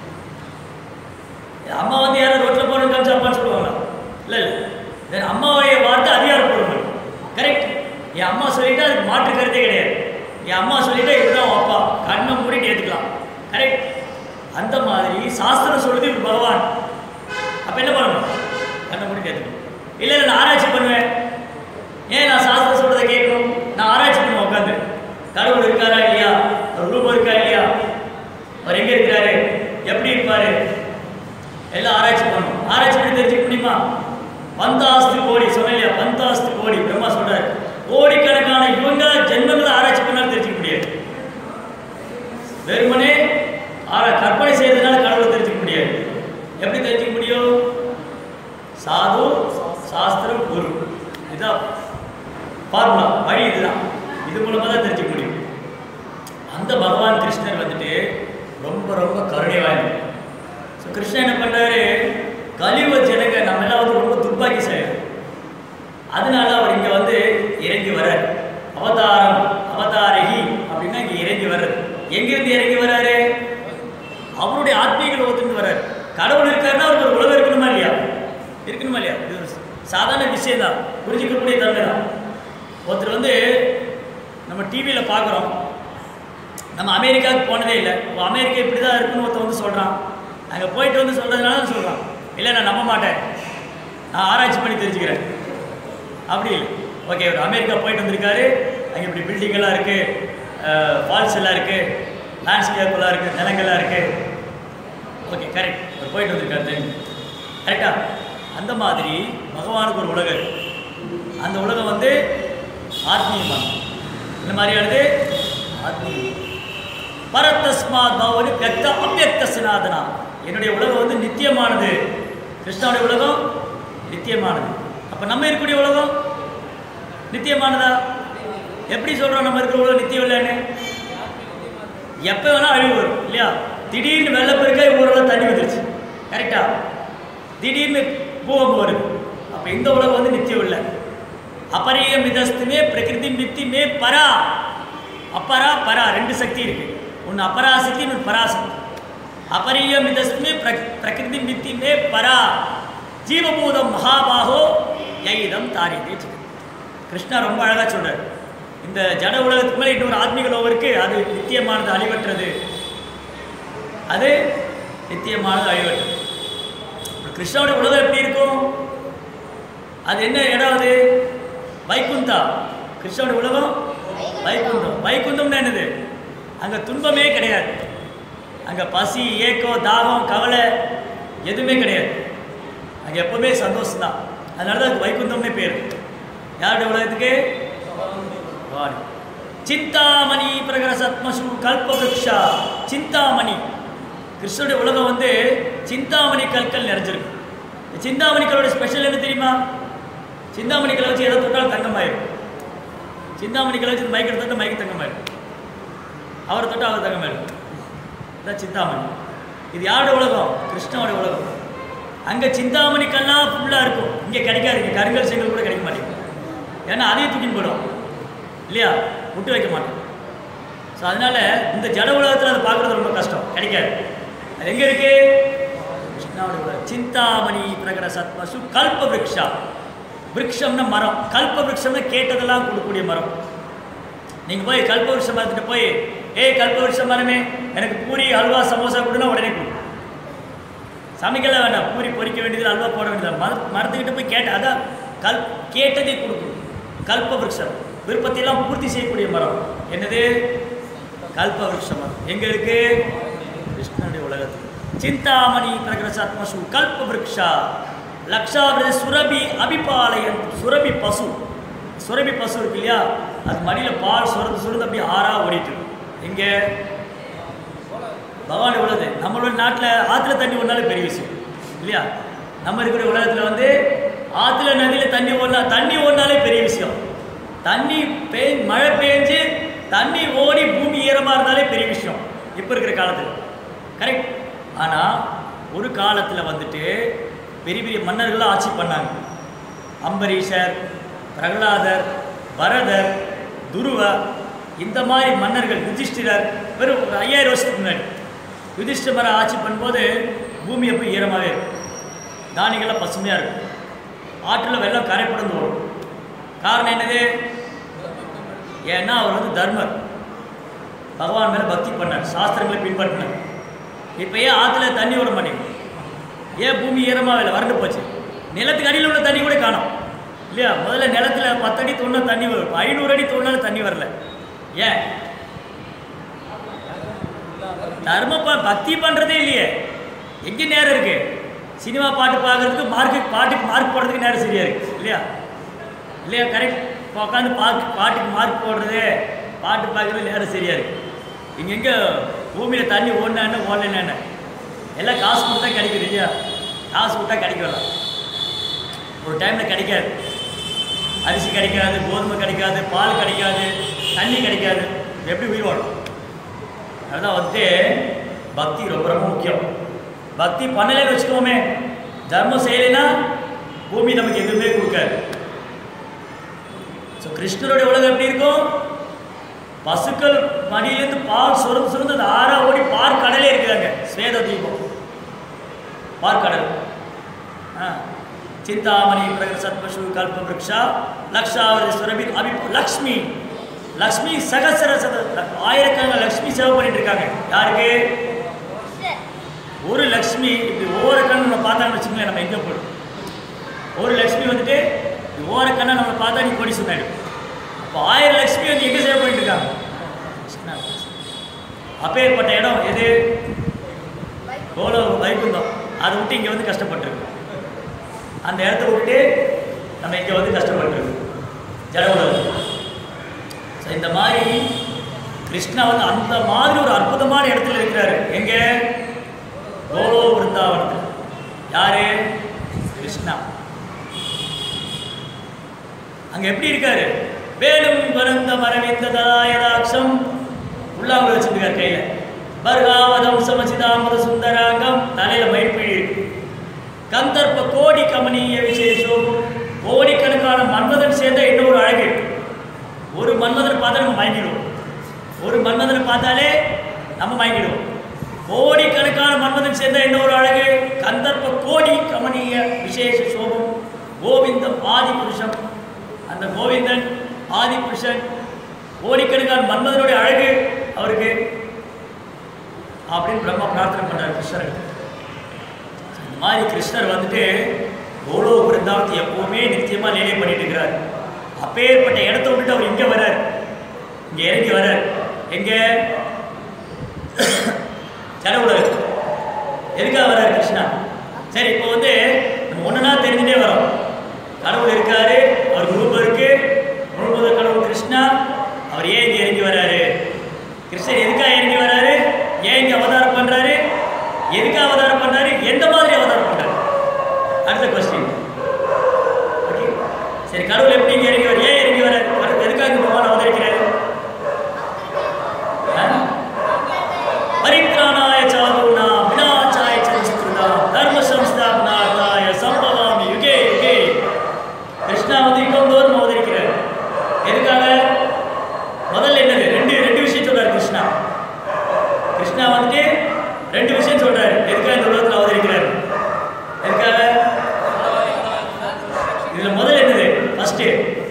Speaker 1: அம்மா வந்து யாரும் ரோட்டில் போகணும் காமிச்சு அப்பான்னு சொல்லுவாங்களா இல்லை இல்லை அம்மாவுடைய வார்த்தை அதிகாரப்பூர்வம் கரெக்ட் என் அம்மா சொல்லிட்டா அதுக்கு மாற்று கருத்தே கிடையாது என் அம்மா சொல்லிட்டா இதுதான் உன் அப்பா கண்ணை மூடிட்டு ஏற்றுக்கலாம் கரெக்ட் அந்த மாதிரி சாஸ்திரம் சொல்லுது இவர் பகவான் அப்போ என்ன பண்ணணும் கண்ணை மூடிட்டு ஏற்றுக்கணும் இல்லை இல்லை நான் ஆராய்ச்சி பண்ணுவேன் ஏன் நான் சாஸ்திரம் சொல்றதை கேட்கணும் நான் ஆராய்ச்சி பண்ணுவேன் உட்காந்து கடவுள் இருக்காரா இல்லையா அவர் ரூபம் இருக்கா இல்லையா அவர் எங்க இருக்கிறாரு எப்படி இருப்பாரு எல்லாம் ஆராய்ச்சி பண்ணணும் ஆராய்ச்சி பண்ணி தெரிஞ்சுக்க முடியுமா பந்தாஸ்து கோடி சொன்னேன் இல்லையா பந்தாஸ்து கோடி பிரம்மா சொல்றாரு கோடிக்கணக்கான இவங்க ஜென்மங்களை ஆராய்ச்சி பண்ணாலும் தெரிஞ்சுக்க முடியாது வெறுமனே ஆரா கற்பனை செய்யறதுனால கடவுளை தெரிஞ்சுக்க முடியாது எப்படி தெரிஞ்சுக்க முடியும் சாது சாஸ்திரம் குரு இதுதான் ஃபார்முலா வழி இதுதான் இது மூலமாக தான் தெரிஞ்சுக்க முடியும் அந்த பகவான் கிருஷ்ணர் வந்துட்டு ரொம்ப ரொம்ப கருணை வாய்ந்தவர் ஸோ கிருஷ்ணன் என்ன பண்ணுறாரு கலியுக ஜனங்க நம்ம எல்லாம் வந்து ரொம்ப துப்பாக்கி செய்யணும் அதனால அவர் இங்கே வந்து இறங்கி வர்றார் அவதாரம் அவதாரகி அப்படின்னா இங்கே இறங்கி வர்றாரு எங்கிருந்து இறங்கி வர்றாரு அவருடைய ஆத்மீக லோகத்திலிருந்து வர்றாரு கடவுள் இருக்காருன்னா அவருக்கு ஒரு உலகம் இருக்கணுமா இல்லையா இருக்கணுமா இல்லையா இது ஒரு சாதாரண விஷயம் தான் புரிஞ்சுக்கக்கூடிய தன்மை தான் ஒருத்தர் வந்து நம்ம டிவியில் பார்க்குறோம் நம்ம அமெரிக்காவுக்கு போனதே இல்லை இப்போ அமெரிக்கா இப்படி தான் இருக்குன்னு ஒருத்தன் வந்து சொல்கிறான் அங்கே போயிட்டு வந்து சொல்கிறதுனால தான் சொல்கிறான் இல்லை நான் நம்ப மாட்டேன் நான் ஆராய்ச்சி பண்ணி தெரிஞ்சுக்கிறேன் அப்படி இல்லை ஓகே ஒரு அமெரிக்கா போயிட்டு வந்திருக்காரு அங்கே இப்படி பில்டிங் எல்லாம் இருக்குது ஃபால்ஸ் எல்லாம் இருக்குது லேண்ட்ஸ்கேப் எல்லாம் இருக்குது நிலங்கள்லாம் இருக்குது ஓகே கரெக்ட் அவர் போயிட்டு வந்திருக்காரு தெரியும் கரெக்டா அந்த மாதிரி பகவானுக்கு ஒரு உலகம் இருக்கு. அந்த உலகம் வந்து ஆத்மீயமாக இந்த மாதிரியானது ஆத்மீயம் பரத்தஸ்மாத் பவனி வியக்த அவ்யக்த சனாதனா என்னுடைய உலகம் வந்து நித்தியமானது கிருஷ்ணாவுடைய உலகம் நித்தியமானது அப்போ நம்ம இருக்கக்கூடிய உலகம் நித்தியமானதா எப்படி சொல்கிறோம் நம்ம இருக்கிற உலகம் நித்தியம் இல்லைன்னு எப்போ வேணால் அழிவு வரும் இல்லையா திடீர்னு வெள்ளப்பெருக்கா ஊரெல்லாம் தண்ணி வந்துருச்சு கரெக்டா திடீர்னு பூகம்பம் வருது அப்போ இந்த உலகம் வந்து நித்தியம் இல்லை அபரிய மிதஸ்துமே பிரகிருதி மித்திமே பரா அப்பரா பரா ரெண்டு சக்தி இருக்கு ஒன்று அபராசக்தி இன்னொன்று பராசக்தி அபரிய மிதஸ்துமே பிர பிரகிருதி மித்திமே பரா ஜீவபூதம் மகாபாகோ யைதம் தாரிதே சிதம் கிருஷ்ணா ரொம்ப அழகாக சொல்றார் இந்த ஜட உலகத்துக்கு மேலே இன்னொரு ஆத்மீக லோகம் இருக்கு அது நித்தியமானது அழிவற்றது அது நித்தியமானது அழிவற்றது கிருஷ்ணாவோட உலகம் எப்படி இருக்கும் அது என்ன இடம் அது வைகுந்தா கிருஷ்ணாவோட உலகம் வைகுந்தம் வைகுந்தம்னா என்னது அங்கே துன்பமே கிடையாது அங்கே பசி ஏக்கம் தாகம் கவலை எதுவுமே கிடையாது அங்கே எப்பவுமே சந்தோஷம் தான் அதனால தான் அதுக்கு வைகுந்தம்னே பேர் யாருடைய உலகத்துக்கு பகவான். சிந்தாமணி பிரகரசத்மசு கல்பவருஷா சிந்தாமணி கிருஷ்ணனுடைய உலகம் வந்து சிந்தாமணி கற்கள் நிறைஞ்சிருக்கு இந்த சிந்தாமணி கல்லோட ஸ்பெஷல் என்ன தெரியுமா சிந்தாமணி கலை வச்சு எதை தொட்டாலும் தங்கமாயிரும் சிந்தாமணி கலை வச்சு மைக்கை தொட்டால் மைக்கு தங்கமாயிரும் அவரை தொட்டால் அவர் தங்கமாயிரும் இதான் சிந்தாமணி இது யாரோட உலகம் கிருஷ்ணாவோட உலகம் அங்கே சிந்தாமணி கல்லாம் ஃபுல்லாக இருக்கும் இங்கே கிடைக்காது இங்கே கருங்கல் செங்கல் கூட கிடைக்க மாட்டேங்குது ஏன்னா அதையும் தூக்கின்னு போயிடும் இல்லையா விட்டு வைக்க மாட்டோம் ஸோ அதனால இந்த ஜட உலகத்தில் அதை பார்க்குறது ரொம்ப கஷ்டம் கிடைக்காது அது எங்கே இருக்கு கிருஷ்ணாவோட உலகம் சிந்தாமணி பிரகட சத்மசு கல்ப விருக்ஷா விருக்ஷம்னா மரம் கல்ப விருக்ஷம்னா கேட்டதெல்லாம் கொடுக்கக்கூடிய மரம் நீங்கள் போய் கல்ப விருஷம் மரத்துட்டு போய் ஏய் கல்ப விருஷம் மரமே எனக்கு பூரி அல்வா சமோசா கொடுனா உடனே கொடு சமைக்கலாம் வேண்டாம் பூரி பொரிக்க வேண்டியது அல்வா போட வேண்டியது மர மரத்துக்கிட்ட போய் கேட்ட அதான் கல் கேட்டதை கொடுக்கும் கல்ப விருஷம் விருப்பத்தையெல்லாம் பூர்த்தி செய்யக்கூடிய மரம் என்னது கல்ப விருஷ மரம் எங்க இருக்கு கிருஷ்ணனுடைய உலகத்தில் சிந்தாமணி பிரகரசாத்மசு கல்ப விருக்ஷா லக்ஷாவிர சுரபி அபிபாலயன் சுரபி பசு சுரபி பசு இருக்கு இல்லையா அது மடியில் பால் சுரந்து சுரந்து அப்படியே ஆறா ஓடிட்டு இருக்கு. எங்க பகவான் உள்ளது நம்மளோட நாட்டில் ஆற்றுல தண்ணி ஓடினாலே பெரிய விஷயம் இல்லையா நம்ம இருக்கிற உலகத்தில் வந்து ஆற்றுல நதியில் தண்ணி ஓடினா தண்ணி ஓடினாலே பெரிய விஷயம் தண்ணி பெய் மழை பெஞ்சு தண்ணி ஓடி பூமி ஈரமாக இருந்தாலே பெரிய விஷயம் இப்போ இருக்கிற காலத்தில் கரெக்ட் ஆனால் ஒரு காலத்தில் வந்துட்டு பெரிய பெரிய மன்னர்கள்லாம் ஆட்சி பண்ணாங்க அம்பரீஷர் பிரகலாதர் பரதர் துருவ இந்த மாதிரி மன்னர்கள் யுதிஷ்டிரர் வெறும் ஒரு ஐயாயிரம் வருஷத்துக்கு முன்னாடி யுதிஷ்டிரமரை ஆட்சி பண்ணும்போது பூமி எப்போ ஈரமாகவே இருக்கும் தானியங்கள்லாம் பசுமையாக இருக்கும் ஆற்றில் வெள்ளம் கரைப்படந்து வரும் காரணம் என்னது ஏன்னா அவர் வந்து தர்மர் பகவான் மேலே பக்தி பண்ணார் சாஸ்திரங்களை பின்பற்றினார் இப்போ ஏன் ஆற்றுல தண்ணி விட மாட்டேங்குது ஏன் பூமி ஈரமாக இல்லை வறண்டு போச்சு நிலத்துக்கு அடியில் உள்ள தண்ணி கூட காணோம் இல்லையா முதல்ல நிலத்துல பத்தடி தோணுனா தண்ணி வரும் ஐநூறு அடி தோணுனாலும் தண்ணி வரல ஏன் தர்ம ப- பக்தி பண்ணுறதே இல்லையே எங்கே நேரம் இருக்கு சினிமா பாட்டு பார்க்கறதுக்கு மார்க்கு பாட்டுக்கு மார்க் போடுறதுக்கு நேரம் சரியா இருக்கு இல்லையா இல்லையா கரெக்ட் உட்காந்து பாட்டு பாட்டுக்கு மார்க் போடுறது பாட்டு பார்க்கறது நேரம் சரியா இருக்கு இங்கெங்கே பூமியில் தண்ணி ஓடினா என்ன ஓடலைன்னா என்ன எல்லாம் காசு கொடுத்தா கிடைக்குது இல்லையா காசு கொடுத்தா கிடைக்கல ஒரு டைமில் கிடைக்காது அரிசி கிடைக்காது கோதுமை கிடைக்காது பால் கிடைக்காது தண்ணி கிடைக்காது எப்படி உயிர் வாழும் அதான் வந்துட்டு பக்தி ரொம்ப ரொம்ப முக்கியம் பக்தி பண்ணலைன்னு வச்சுக்கோமே தர்மம் செய்யலைன்னா பூமி நமக்கு எதுவுமே கொடுக்காது ஸோ கிருஷ்ணருடைய உலகம் எப்படி இருக்கும் பசுக்கள் மடியிலேருந்து பால் சுரந்து சுரந்து அந்த ஆறா ஓடி பார் கடலே இருக்குதாங்க ஸ்வேத தீபம் பார்க்கடல் ஆ. சிந்தாமணி பிரகர சத்மசு கல்ப விரக்ஷா லக்ஷாவதி சுரபி அபி லக்ஷ்மி லக்ஷ்மி சகசர சத ஆயிரக்கணக்கான லக்ஷ்மி சேவை பண்ணிட்டு இருக்காங்க யாருக்கு ஒரு லக்ஷ்மி இப்படி ஒவ்வொரு கண்ணு நம்ம பார்த்தான்னு வச்சுங்களேன் நம்ம எங்கே போடும் ஒரு லக்ஷ்மி வந்துட்டு இப்படி ஒவ்வொரு கண்ணை நம்ம பார்த்தா நீ கொடி சொன்னாடு அப்போ ஆயிரம் லக்ஷ்மி வந்து எங்கே சேவை பண்ணிட்டு இருக்காங்க கிருஷ்ணா. அப்பேற்பட்ட இடம் எது கோல வைகுந்தம் அதை விட்டு இங்கே வந்து கஷ்டப்பட்டுருக்கு அந்த இடத்த விட்டு நம்ம இங்கே வந்து கஷ்டப்பட்டுருக்கு ஜட உலகம் ஸோ இந்த மாதிரி கிருஷ்ணா வந்து அந்த மாதிரி ஒரு அற்புதமான இடத்துல இருக்கிறாரு எங்க கோலோ பிருந்தாவனத்தில் யாரு கிருஷ்ணா அங்க எப்படி இருக்காரு வேலும் வருந்த மரவிந்ததாயதாட்சம் உள்ளாங்குள்ள வச்சிருக்காரு கையில பர்காவதம் சமசிதாமர சுந்தராங்கம் தலையில மயிர்பிழி இருக்கு கந்தர்ப்ப கோடி கமனீய விசேஷம் கோடிக்கணக்கான மன்மதன் சேர்ந்த இன்னொரு அழகு ஒரு மன்மதனை பார்த்தா நம்ம மயங்கிடுவோம் ஒரு மன்மதனை பார்த்தாலே நம்ம மயங்கிடுவோம் கோடிக்கணக்கான மன்மதன் சேர்ந்த இன்னொரு அழகு கந்தர்ப்ப கோடி கமனீய விசேஷ சோபம் கோவிந்தம் ஆதி புருஷம் அந்த கோவிந்தன் ஆதி புருஷன் கோடிக்கணக்கான மன்மதனுடைய அழகு அவருக்கு அப்படின்னு பிரம்மா பிரார்த்தனை பண்றாரு கிருஷ்ணருக்கு இந்த மாதிரி கிருஷ்ணர் வந்துட்டு கோலோ பிருந்தாவத்தை எப்பவுமே நித்தியமா நிலை பண்ணிட்டு இருக்கிறார் அப்பேற்பட்ட இடத்த விட்டுட்டு அவர் இங்க வர்றார் இங்க இறங்கி வர்றார் எங்க ஜட உலகம் எதுக்காக வர்றார் கிருஷ்ணா சரி இப்போ வந்து நம்ம ஒண்ணுனா தெரிஞ்சுட்டே வரோம் கடவுள் இருக்காரு அவர் குரூப் இருக்கு முழுமுத கடவுள் கிருஷ்ணா அவர் ஏன் இங்க இறங்கி வர்றாரு கிருஷ்ணர் எதுக்காக இறங்கி வர்றாரு ஏன் இங்க அவதாரம் பண்றாரு எதுக்காக அவதாரம் பண்றாரு எந்த மாதிரி அவதாரம் பண்றாரு அடுத்த கொஸ்டின் ஓகே கடவுள் எப்படி இங்க இறங்கி வர ஏன் இறங்கி வர வர- எதுக்காக இங்க பகவான் அவதரிக்கிறாரு ஆ? பரித்ராணாய சாதுனா வினாச்சாய சம்ஸ்கிருதா தர்ம சம்ஸ்தாபனார்த்தாய சம்பவாமி யுகே யுகே கிருஷ்ணா வந்து யுகந்தோறும் அவதரிக்கிறார் எதுக்காக முதல்ல என்னது ரெண்டு ரெண்டு விஷயம் சொல்றாரு கிருஷ்ணா கிருஷ்ணா வந்துட்டு ரெண்டு விஷயம் சொல்றாரு எதுக்காக இந்த உலகத்தில் அவதரிக்கிறார் எதுக்காக இதுல முதல்ல என்னது ஃபர்ஸ்ட்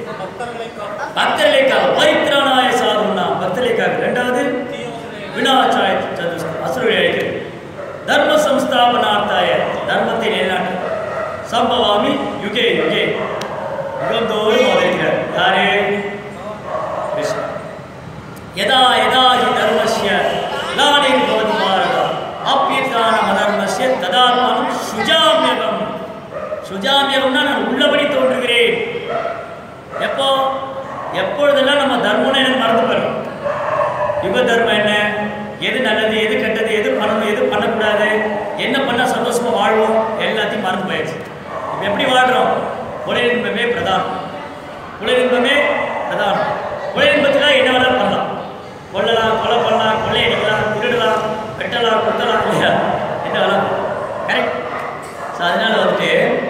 Speaker 1: பக்தர்களுக்காக பரித்ராணாய சாதுனா பக்தர்களுக்காக ரெண்டாவது வினாச்சாய சதுஷ்ட அசுரர்களை அழிக்கிறது தர்ம சம்ஸ்தாபனார்த்தாய தர்மத்தை நிலைநாட்ட சம்பவாமி யுகே யுகே யுகந்தோறும் அவதரிக்கிறார் யாரு கிருஷ்ணா யதா யதா ஹி தர்மஸ்ய லானிர் பவதி பாரத அப்பியதானம் அதர்மஸ்ய ததாத்மனம் சுஜாமியகம் சுஜாமியகம்னா நான் உள்ளபடி தோன்றுகிறேன் எப்போ எப்பொழுதெல்லாம் நம்ம தர்மம்னு எனக்கு மறந்து போயிடும் யுக தர்மம் என்ன எது நல்லது எது கெட்டது எது பண்ணணும் எது பண்ணக்கூடாது என்ன பண்ணால் சந்தோஷமா வாழ்வோம் எல்லாத்தையும் மறந்து போயிடுச்சு இப்போ எப்படி வாழ்கிறோம் புலனின்பமே பிரதானம் புலனின்பமே பிரதானம் புலனின்பத்துக்காக என்ன வேணாலும் பண்ணலாம் கொல்லலாம் கொலை பண்ணலாம் கொள்ளையடிக்கலாம் திருடலாம் வெட்டலாம் குத்தலாம் இல்லையா என்ன வேணாலும் கரெக்ட் ஸோ அதனால வந்துட்டு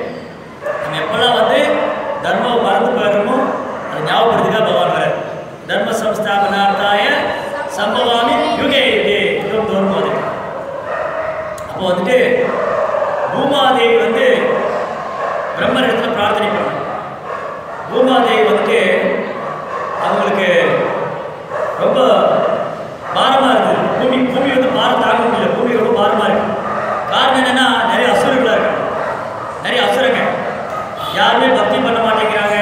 Speaker 1: நம்ம எப்பெல்லாம் வந்து தர்மம் மறந்து போயிடுறோமோ அது ஞாபகப்படுத்துக்காக பகவான் வர தர்ம சம்ஸ்தாபனார்த்தாய சம்பவாமி யுகே யுகே யுகம் தோறும் அது அப்போ வந்துட்டு பூமாதேவி வந்து பிரம்மர் இடத்துல பிரார்த்தனை பண்ணாங்க பூமாதேவி வந்துட்டு அவங்களுக்கு ரொம்ப பாரமா இருக்குது பூமி பூமி வந்து பாரம் தாங்க முடியல பூமி ரொம்ப பாரமா இருக்கு காரணம் என்னன்னா நிறைய அசுரங்களா இருக்கு நிறைய அசுரங்க யாருமே பக்தி பண்ண மாட்டேங்கிறாங்க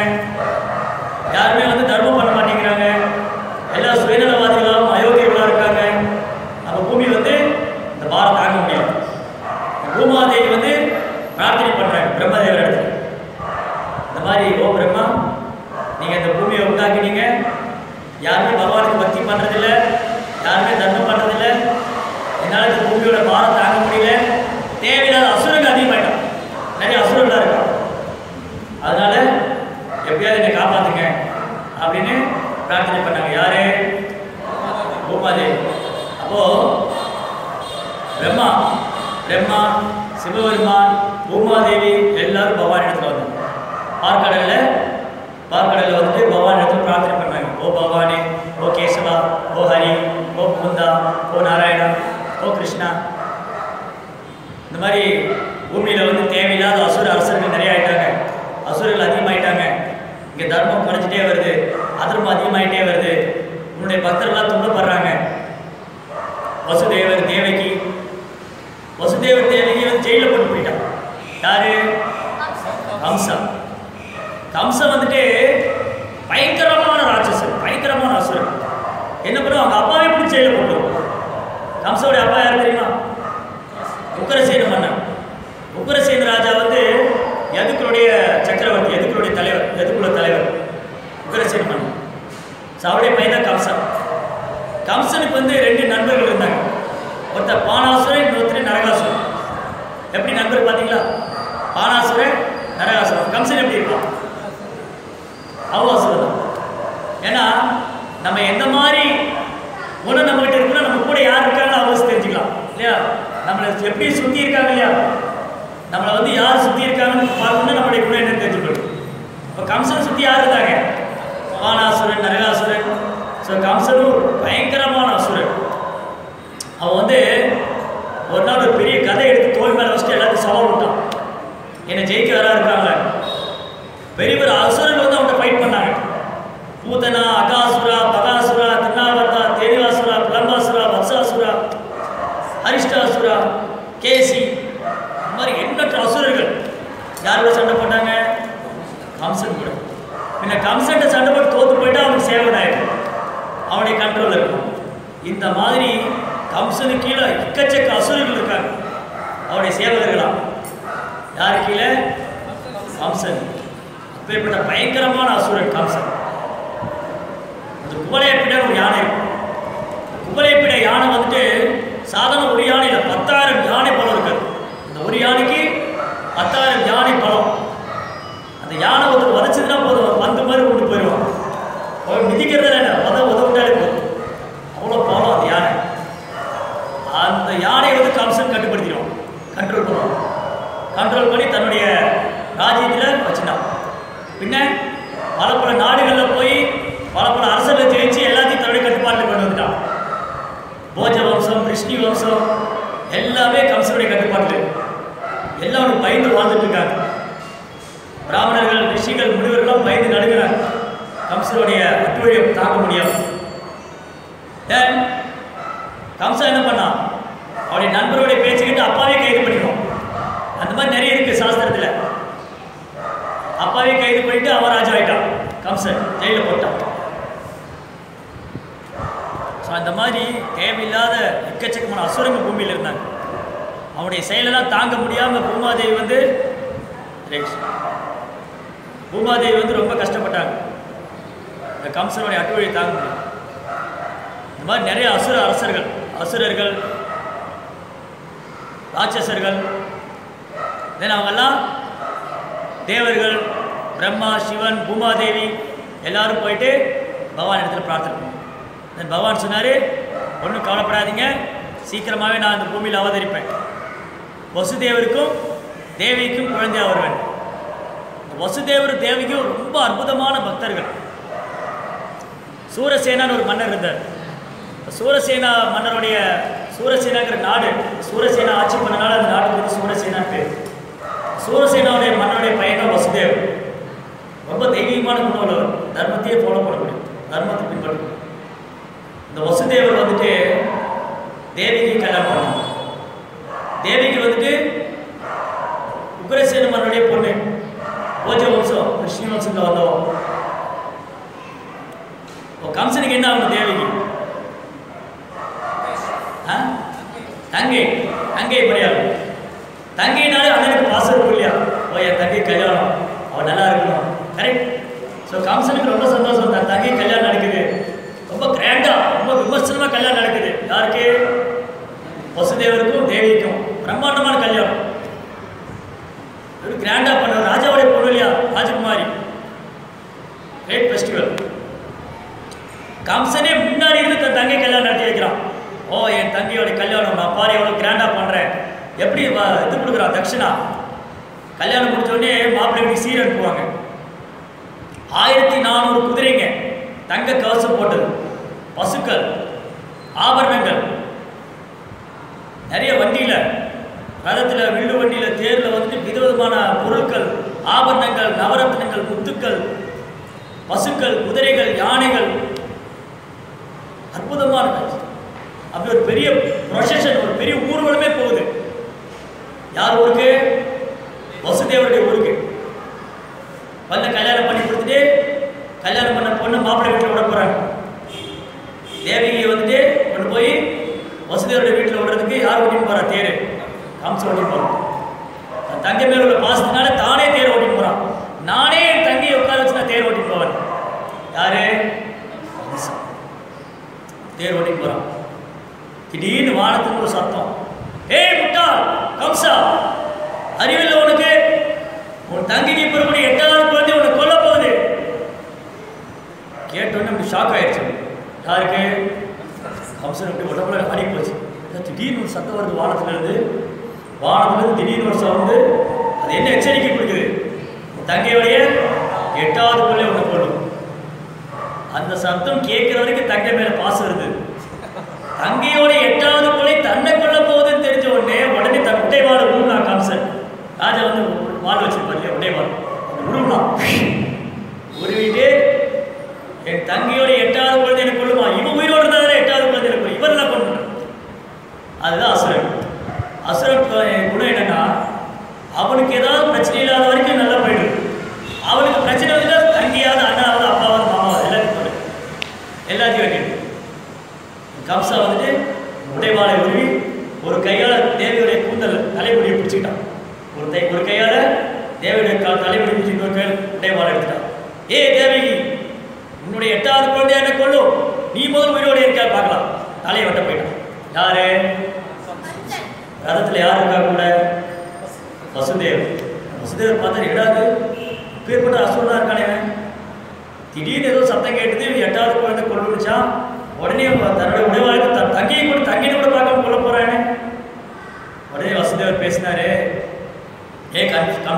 Speaker 1: யாருமே வந்து தர்மம் பண்ண மாட்டேங்கிறாங்க எல்லா சுயநலவாதிகளாகவும் அயோக்கியர்களாக இருக்காங்க நம்ம பூமி வந்து இந்த பாரம் தாங்க முடியல பூமாதேவி வந்து பிரார்த்தனை பண்றாங்க பிரம்மதேவர் இடத்துல இந்த மாதிரி ஓ பிரம்மா நீங்க இந்த பூமியை உண்டாக்கினீங்க யாருமே பகவானுக்கு பக்தி பண்றதில்ல யாருமே தர்மம் பண்றதில்ல என்னால் இந்த பூமியோட பாரம் தாங்க முடியல தேவையில்லாத அசுரங்க அதிகமாயிட்டான் நிறைய அசுரங்களா இருக்கான் அதனால எப்படியாவது என்னை காப்பாத்துங்க அப்படின்னு பிரார்த்தனை பண்ணாங்க யாரு பூமாதேவி அப்போ பிரம்மா பிரம்மா சிவபெருமான் பூமாதேவி எல்லாரும் பகவான் இடத்துல வந்தாங்க பார்க்கடல்ல பார்க்கடல்ல வந்துட்டு பகவான் இடத்துல பிரார்த்தனை பண்ணாங்க ஓ பகவானே ஓ கேசவா ஓ ஹரி ஓ முகுந்தா ஓ நாராயணா ஓ கிருஷ்ணா இந்த மாதிரி பூமியில வந்து தேவையில்லாத அசுர அரசர்கள் நிறைய ஆயிட்டாங்க அசுரர்கள் அதிகமாயிட்டாங்க இங்க தர்மம் குறைஞ்சிட்டே வருது அதர்மம் அதிகமாயிட்டே வருது உன்னுடைய பக்தர்கள்லாம் துன்பப்படுறாங்க வசுதேவர் தேவகி வசுதேவர் தேவகி வந்து ஜெயில போட்டு போயிட்டான் யாரு கம்சன் கம்சன் வந்துட்டு பயங்கரமான ராட்சசன் பயங்கரமான அசுரன் என்ன பண்ணுவோம் அவங்க அப்பாவே பிடிச்சி ஜெயில போட்டுருவோம் கம்சனுடைய அப்பா யார் தெரியுமா உக்கரசேன மன்னன் உக்கரசேன ராஜா வந்து எதுக்களுடைய சக்கரவர்த்தி எதுக்களுடைய தலைவர் எதுக்குள்ள தலைவர் உக்கரசேன மன்னன் ஸோ அவருடைய பையன் தான் கம்சன் கம்சனுக்கு வந்து ரெண்டு நண்பர்கள் இருந்தாங்க ஒருத்தர் பானாசுரன் இன்னொருத்தர் நரகாசுரன் எப்படி நண்பர் பார்த்தீங்களா பானாசுரன் நரகாசுரன் கம்சன் எப்படி இருப்பான் அவ்வளோ அசுரன் தான் ஏன்னா நம்ம எந்த மாதிரி குணம் நம்மகிட்ட இருக்குன்னா நம்ம கூட யார் இருக்காங்கன்னு அவங்க தெரிஞ்சுக்கலாம் இல்லையா நம்மளை எப்படி சுற்றி இருக்காங்க இல்லையா நம்மளை வந்து யார் சுற்றி இருக்காங்கன்னு பார்க்கணும்னா நம்மளுடைய குணம் என்னன்னு தெரிஞ்சுக்கணும் இப்போ கம்சனை சுற்றி யார் இருந்தாங்க வானாசுரன் நரகாசுரன் ஸோ கம்சனும் பயங்கரமான அசுரன் அவன் வந்து ஒரு நாள் ஒரு பெரிய கதை எடுத்து தோல் மேலே வச்சுட்டு எல்லாத்தையும் சவால் விட்டான் என்னை ஜெயிக்க வரா இருக்காங்க பெரிய பெரிய அசுரர்கள் வந்து அவன்கிட்ட ஃபைட் பண்ணாங்க பூதனா அகாசுரா பகாசுரா திருநாவர்தா தேனிவாசுரா பிளம்பாசுரா வத்சாசுரா அரிஷ்டாசுரா கேசி இந்த மாதிரி எண்ணற்ற அசுரர்கள் யாரோட சண்டை போட்டாங்க கம்சன் கூட பின்ன கம்சன்ட்ட சண்டை போட்டு தோத்து போயிட்டு அவனுக்கு சேவன் ஆயிடும் அவனுடைய கண்ட்ரோல் இருக்கும் இந்த மாதிரி கம்சனுக்கு கீழே எக்கச்சக்க அசுரர்கள் இருக்காங்க அவருடைய சேவகர்களா யாரு கீழே கம்சன் அப்பேற்பட்ட பயங்கரமான அசுரன் கம்சன் அந்த குவலையப்பிட ஒரு யானை இருக்கும் குவலையப்பிட யானை வந்துட்டு சாதாரண ஒரு யானை இல்லை பத்தாயிரம் யானை பலம் இருக்குது அந்த ஒரு யானைக்கு பத்தாயிரம் யானை பலம் அந்த யானை ஒருத்தர் வதச்சதுன்னா போதும் நாடை வந்து கம்சன் கட்டுப்படுத்திடுவான் கண்ட்ரோல் பண்ணுவான் கண்ட்ரோல் பண்ணி தன்னுடைய ராஜ்யத்தில் வச்சுட்டான் பின்ன பல பல நாடுகளில் போய் பல பல அரசர்களை ஜெயிச்சு எல்லாத்தையும் தன்னுடைய கட்டுப்பாட்டில் கொண்டு வந்துட்டான் போஜ வம்சம் ரிஷ்ணி வம்சம் எல்லாமே கம்சனுடைய கட்டுப்பாட்டில் எல்லாம் அவனுக்கு பயந்து வாழ்ந்துட்டு இருக்காங்க பிராமணர்கள் ரிஷிகள் முனிவர்களும் பயந்து நடுங்கிறாங்க கம்சனுடைய அட்டுவழியை தாக்க முடியாது Then, கம்சன் என்ன பண்ணான் அவருடைய நண்பருடைய பேச்சு கேட்டு அப்பாவே கைது பண்ணிடுவான் அந்த மாதிரி நிறைய இருக்கு சாஸ்திரத்துல அப்பாவே கைது பண்ணிட்டு அவன் ராஜா ஆயிட்டான் கம்சன் ஜெயில போட்டான் ஸோ அந்த மாதிரி தேவையில்லாத எக்கச்சக்கமான அசுரங்க பூமியில் இருந்தாங்க அவனுடைய செயலெல்லாம் தாங்க முடியாம பூமாதேவி வந்து ரைட். பூமாதேவி வந்து ரொம்ப கஷ்டப்பட்டாங்க இந்த கம்சனுடைய அட்டுவழியை தாங்க முடியும் இந்த மாதிரி நிறைய அசுர அரசர்கள் அசுரர்கள் ராட்சசர்கள் தென் அவங்கெல்லாம் தேவர்கள் பிரம்மா சிவன் பூமாதேவி எல்லாரும் போயிட்டு பகவான் இடத்துல பிரார்த்தனை பண்ணுவோம் தென் பகவான் சொன்னார் ஒன்றும் கவலைப்படாதீங்க சீக்கிரமாகவே நான் இந்த பூமியில் அவதரிப்பேன் வசுதேவருக்கும் தேவிக்கும் குழந்தையாக வருவேன் இந்த வசுதேவர் தேவிக்கும் ரொம்ப அற்புதமான பக்தர்கள் சூரசேனான்னு ஒரு மன்னர் இருந்தார் சூரசேனா மன்னருடைய சூரசேனாங்கிற நாடு சூரசேனா ஆட்சி பண்ணனால அந்த நாட்டுக்கு வந்து சூரசேனா பேர் சூரசேனாவுடைய மன்னருடைய பையன் தான் வசுதேவ் ரொம்ப தெய்வீகமான குணம் உள்ளவர் தர்மத்தையே ஃபாலோ பண்ணக்கூடிய தர்மத்தை பின்பற்றக்கூடிய இந்த வசுதேவர் வந்துட்டு தேவிக்கு கல்யாணம் பண்ணாங்க தேவிக்கு வந்துட்டு உக்ரசேன மன்னருடைய பொண்ணு போஜ வம்சம் கிருஷ்ண வம்சத்தில் வந்தவன் இப்போ கம்சனுக்கு என்ன ஆகணும் தேவிக்கு ஆ? தங்கை தங்கை பரியாகும் தங்கைனாலே அண்ணனுக்கு பாசம் இருக்கும் இல்லையா ஓ என் தங்கை கல்யாணம் அவள் நல்லா இருக்கணும் கரெக்ட் ஸோ கம்சனுக்கு ரொம்ப சந்தோஷம் தன் தங்கை கல்யாணம் நடக்குது ரொம்ப கிராண்டா ரொம்ப விமர்சனமா கல்யாணம் நடக்குது யாருக்கு வசுதேவருக்கும் தேவிக்கும் பிரம்மாண்டமான கல்யாணம் ஒரு கிராண்டா பண்ண ராஜாவுடைய பொண்ணு இல்லையா ராஜகுமாரி கிரேட் ஃபெஸ்டிவல் கம்சனே முன்னாடி இருந்து தன் தங்கை கல்யாணம் நடத்தி வைக்கிறான் ஓ என் தங்கையோட கல்யாணம் நான் பாரு எவ்வளோ கிராண்டாக பண்ணுறேன் எப்படி வ- இது கொடுக்குறான் தட்சிணா கல்யாணம் முடிச்ச உடனே மாப்பிள்ளைக்கு சீர் அனுப்புவாங்க ஆயிரத்தி நானூறு குதிரைங்க தங்க கவசம் போட்டது பசுக்கள் ஆபரணங்கள் நிறைய வண்டியில் ரதத்தில் வில்லு வண்டியில் தேரில் வந்துட்டு விதவிதமான பொருட்கள் ஆபரணங்கள் நவரத்னங்கள் முத்துக்கள் பசுக்கள் குதிரைகள் யானைகள் அற்புதமான காட்சி அப்படி ஒரு பெரிய ப்ரொசஷன் ஒரு பெரிய ஊர்வலமே போகுது யார் ஊருக்கு வசுதேவருடைய ஊருக்கு வந்து கல்யாணம் பண்ணி கொடுத்துட்டு கல்யாணம் பண்ண பொண்ணு மாப்பிள்ளை வீட்டில் விட போறாங்க தேவியை வந்துட்டு கொண்டு போய் வசுதேவருடைய வீட்டில் விடுறதுக்கு யார் ஓட்டின்னு போறா தேர் கம்சன் ஓட்டின்னு போறான் தன் தங்கை மேல உள்ள பாசத்தினால தானே தேர் ஓட்டின்னு போறான் நானே என் தங்கையை உட்கார வச்சு நான் தேர் ஓட்டின்னு போவேன் யாரு கம்சன். தேர் ஓட்டின்னு போறான் திடீர்னு வானத்துக்கு ஒரு சத்தம் ஏய் முட்டாள் கம்சா அறிவில்லை உனக்கு உன் தங்கிக்கு பிறகு எட்டாவது குழந்தை உன்னை கொல்ல போகுது கேட்டோன்னே அப்படி ஷாக் ஆயிடுச்சு யாருக்கு கம்சன் அப்படி உடம்புல ஆடி போச்சு ஏதோ திடீர்னு ஒரு சத்தம் வருது வானத்துல இருந்து வானத்துல இருந்து திடீர்னு ஒரு சவுண்டு அது என்ன எச்சரிக்கை கொடுக்குது உன் தங்கையோடைய எட்டாவது பிள்ளை உன்னை கொள்ளும் அந்த சத்தம் கேட்கிற வரைக்கும் தங்கை மேல பாசம் இருந்தது தங்கையோட எட்டாவது கொலை தன்னை கொல்ல போகுதுன்னு தெரிஞ்ச உடனே உடனே தன் உடைவாடு உருவா கம்சன் ராஜா வந்து வாள் வச்சிருப்பாரு இல்லையா உடைவாள் அந்த உருவா உருவிட்டு என் தங்கையோட எட்டாவது குழந்தை எனக்கு கொள்ளுமா இவன் உயிரோடு இருந்தாலே எட்டாவது குழந்தை எனக்கு கொள்ளும். இவர் என்ன பண்ணுறான் அதுதான் அசுரன் அசுரன் கு- குணம் என்னன்னா அவனுக்கு ஏதாவது பிரச்சனை இல்லாத வரைக்கும் நல்லா போயிடும் அவனுக்கு பிரச்சனை வந்துட்டா தங்கியாவது அண்ணாவது அப்பாவது மாமாவது எல்லாத்தையும் கொடு. எல்லாத்தையும் வெட்டிடும் கம்சா வந்துட்டு உடைவாளை உருவி ஒரு கையால தேவியுடைய கூந்தல் தலைமுடியை பிடிச்சிக்கிட்டான் ஒரு தை ஒரு கையால தேவியுடைய கா- தலைமுடி பிடிச்சி இன்னொரு கையில் உடைவாளை எடுத்துட்டான் ஏ தேவகி உன்னுடைய எட்டாவது குழந்தைய என்ன கொள்ளும் நீ முதல் உயிரோடு இருக்கா பார்க்கலாம் தலையை வெட்ட போயிட்டான் யாரு ரதத்துல யார் இருக்கா கூட வசுதேவ் வசுதேவர் பார்த்தா எடாது பேர்பட்ட அசுரனா இருக்கானே இவன். திடீர்னு ஏதோ சத்தம் கேட்டது இவன் எட்டாவது குழந்தை கொண்டு விடுச்சான் உடனே அவன் தன்னுடைய உடைவாளுக்கு தன் தங்கையை கூட தங்கையை கூட பார்க்காம கொல்ல போறானே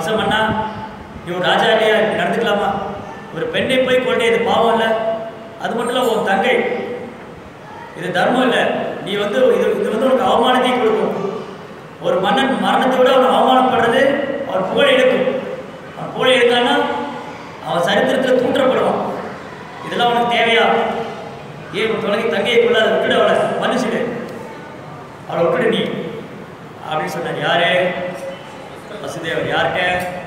Speaker 1: கம்சம் அண்ணா நீ ஒரு ராஜா இல்லையா இப்படி நடந்துக்கலாமா ஒரு பெண்ணை போய் கொண்டே இது பாவம் இல்லை அது மட்டும் இல்லை உன் தங்கை இது தர்மம் இல்லை நீ வந்து இது இது வந்து உனக்கு அவமானத்தையும் கொடுக்கும் ஒரு மன்னன் மரணத்தை விட அவன் அவமானப்படுறது அவன் புகழ் எடுக்கும் அவன் புகழ் எடுத்தான்னா அவன் சரித்திரத்தில் தூண்டப்படுவான் இதெல்லாம் உனக்கு தேவையா ஏன் உன் தொலைகை தங்கையை கொள்ளாத விட்டுடு அவளை மன்னிச்சுடு அவளை விட்டுடு நீ அப்படின்னு சொன்னார் யாரு வசுதேவர் யார்கிட்ட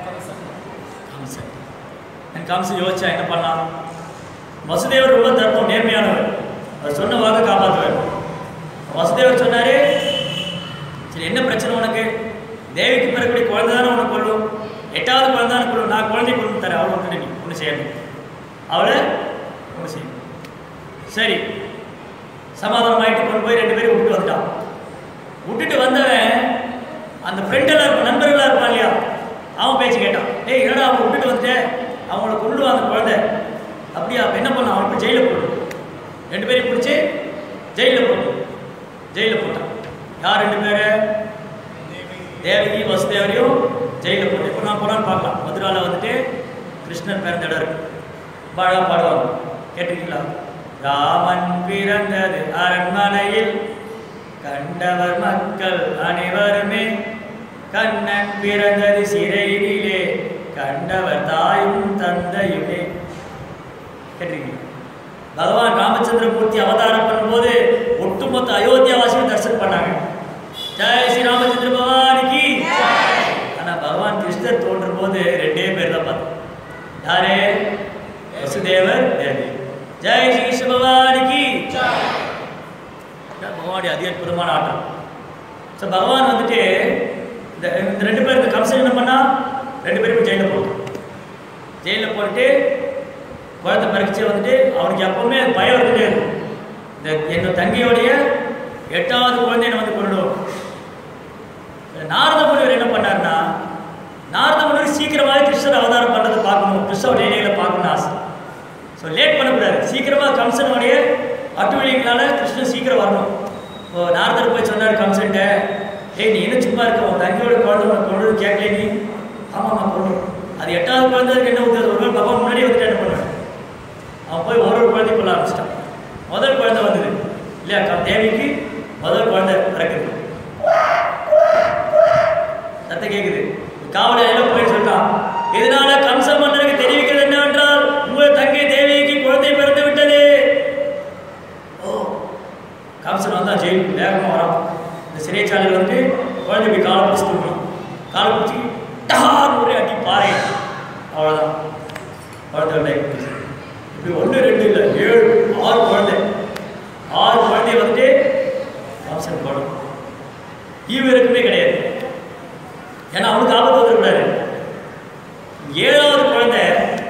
Speaker 1: கம்சன் என் கம்சன் யோசிச்சா என்ன பண்ணலாம் வசுதேவர் ரொம்ப தர்மம் நேர்மையானவர் அவர் சொன்ன வாக்கு காப்பாற்றுவார் வசுதேவர் சொன்னாரு சரி என்ன பிரச்சனை உனக்கு தேவிக்கு பிறகுடைய குழந்தை தானே உனக்கு கொள்ளும் எட்டாவது குழந்தை தானே கொள்ளும் நான் குழந்தை கொண்டு தரேன் அவளை விட்டுட்டு நீ ஒன்று செய்யணும் அவளை ஒன்று செய்யணும் சரி சமாதானமாயிட்டு கொண்டு போய் ரெண்டு பேரும் விட்டுட்டு வந்துட்டான் விட்டுட்டு வந்தவன் அந்த ஃப்ரெண்டெல்லாம் இருப்பான் நண்பர்களாக இருப்பான் இல்லையா அவன் பேச்சு கேட்டான் ஏய் என்னடா அவன் விட்டுட்டு வந்துட்டேன் அவங்கள கொண்டு அந்த குழந்தை அப்படியா அப்போ என்ன பண்ணான் அவனை போய் ஜெயிலில் போட்டு ரெண்டு பேரையும் பிடிச்சி ஜெயிலில் போட்டு ஜெயிலில் போட்டான் யார் ரெண்டு பேர் தேவகி வசுதேவரையும் ஜெயிலில் போட்டு இப்போ நான் போனான்னு பார்க்கலாம் மதுராவில் வந்துட்டு கிருஷ்ணன் பிறந்த இடம் இருக்கு பாடா பாடுவாங்க கேட்டிருக்கீங்களா ராமன் பிறந்தது அரண்மனையில் கண்டவர் மக்கள் அனைவருமே கண்ணன் பிறந்தது சிறையிலே கண்டவர் தாயும் தந்தையுமே கேட்டிருக்கீங்க பகவான் ராமச்சந்திரமூர்த்தி அவதாரம் பண்ணும்போது ஒட்டுமொத்த அயோத்தியாவாசியும் தரிசனம் பண்ணாங்க ஜெய் ஸ்ரீ ராமச்சந்திர பகவானுக்கு ஆனா பகவான் கிருஷ்ணர் தோன்றும் போது ரெண்டே பேர் தான் பார்த்தோம் யாரு வசுதேவர் தேவி ஜெய் ஸ்ரீ கிருஷ்ண பகவானுக்கு இதான் பகவானுடைய அதி அற்புதமான ஆட்டம் ஸோ பகவான் வந்துட்டு இந்த இந்த ரெண்டு பேர் இந்த கம்சன் என்ன பண்ணா ரெண்டு பேரும் ஜெயிலில் போட்டோம் ஜெயிலில் போட்டு குழந்தை பறிச்சு வந்துட்டு அவனுக்கு எப்பவுமே பயம் இருந்துட்டே இருக்கும் இந்த என்னோட தங்கையோடைய எட்டாவது குழந்தைய வந்து கொண்டுடும் நாரத முனிவர் என்ன பண்ணாருன்னா நாரத முனிவர் சீக்கிரமாக கிருஷ்ணர் அவதாரம் பண்ணுறதை பார்க்கணும் கிருஷ்ண லீலைகளை பார்க்கணும்னு ஆசை ஸோ லேட் பண்ணக்கூடாது சீக்கிரமாக கம்சனுடைய அட்டுவழிகளால கிருஷ்ணன் சீக்கிரம் வரணும் இப்போ நாரதர் போய் சொன்னார் கம்சன்ட்ட ஏய் நீ என்ன சும்மா இருக்க உன் தங்கையோட குழந்தை உனக்கு கொண்டு வந்து கேட்கல நீ ஆமாம் நான் கொண்டு அது எட்டாவது குழந்தைக்கு என்ன ஊற்றுறது ஒரு நாள் பகவான் முன்னாடி வந்துட்டு என்ன பண்ணுவேன் அவன் போய் ஒரு ஒரு குழந்தை கொள்ள ஆரம்பிச்சிட்டான் முதல் குழந்தை வந்தது இல்லையா க- தேவிக்கு முதல் குழந்தை பிறக்குது சத்தம் கேட்குது காவலையில போய் சொல்லிட்டான் இதனால கம்ச மன்னருக்கு தெரிவிக்கிறது என்னவென்றால் உங்கள் தங்கை தேவிக்கு குழந்தை பிறந்து விட்டது ஓ கம்சன் வந்தா ஜெயிலுக்கு வேகமாக வரான் இந்த சிறைச்சாலையில் வந்து குழந்தை போய் காலை பிடிச்சி தூக்கணும் காலை பிடிச்சி டார் ஒரே அடி பாறை அவ்வளோதான் குழந்தை டைப் இப்படி ஒன்று ரெண்டு இல்லை ஏழு ஆறு குழந்தை ஆறு குழந்தைய வந்துட்டு கம்சன் போடும் ஈவு இருக்குமே கிடையாது ஏன்னா அவனுக்கு ஆபத்து வந்துடக்கூடாது ஏழாவது குழந்தை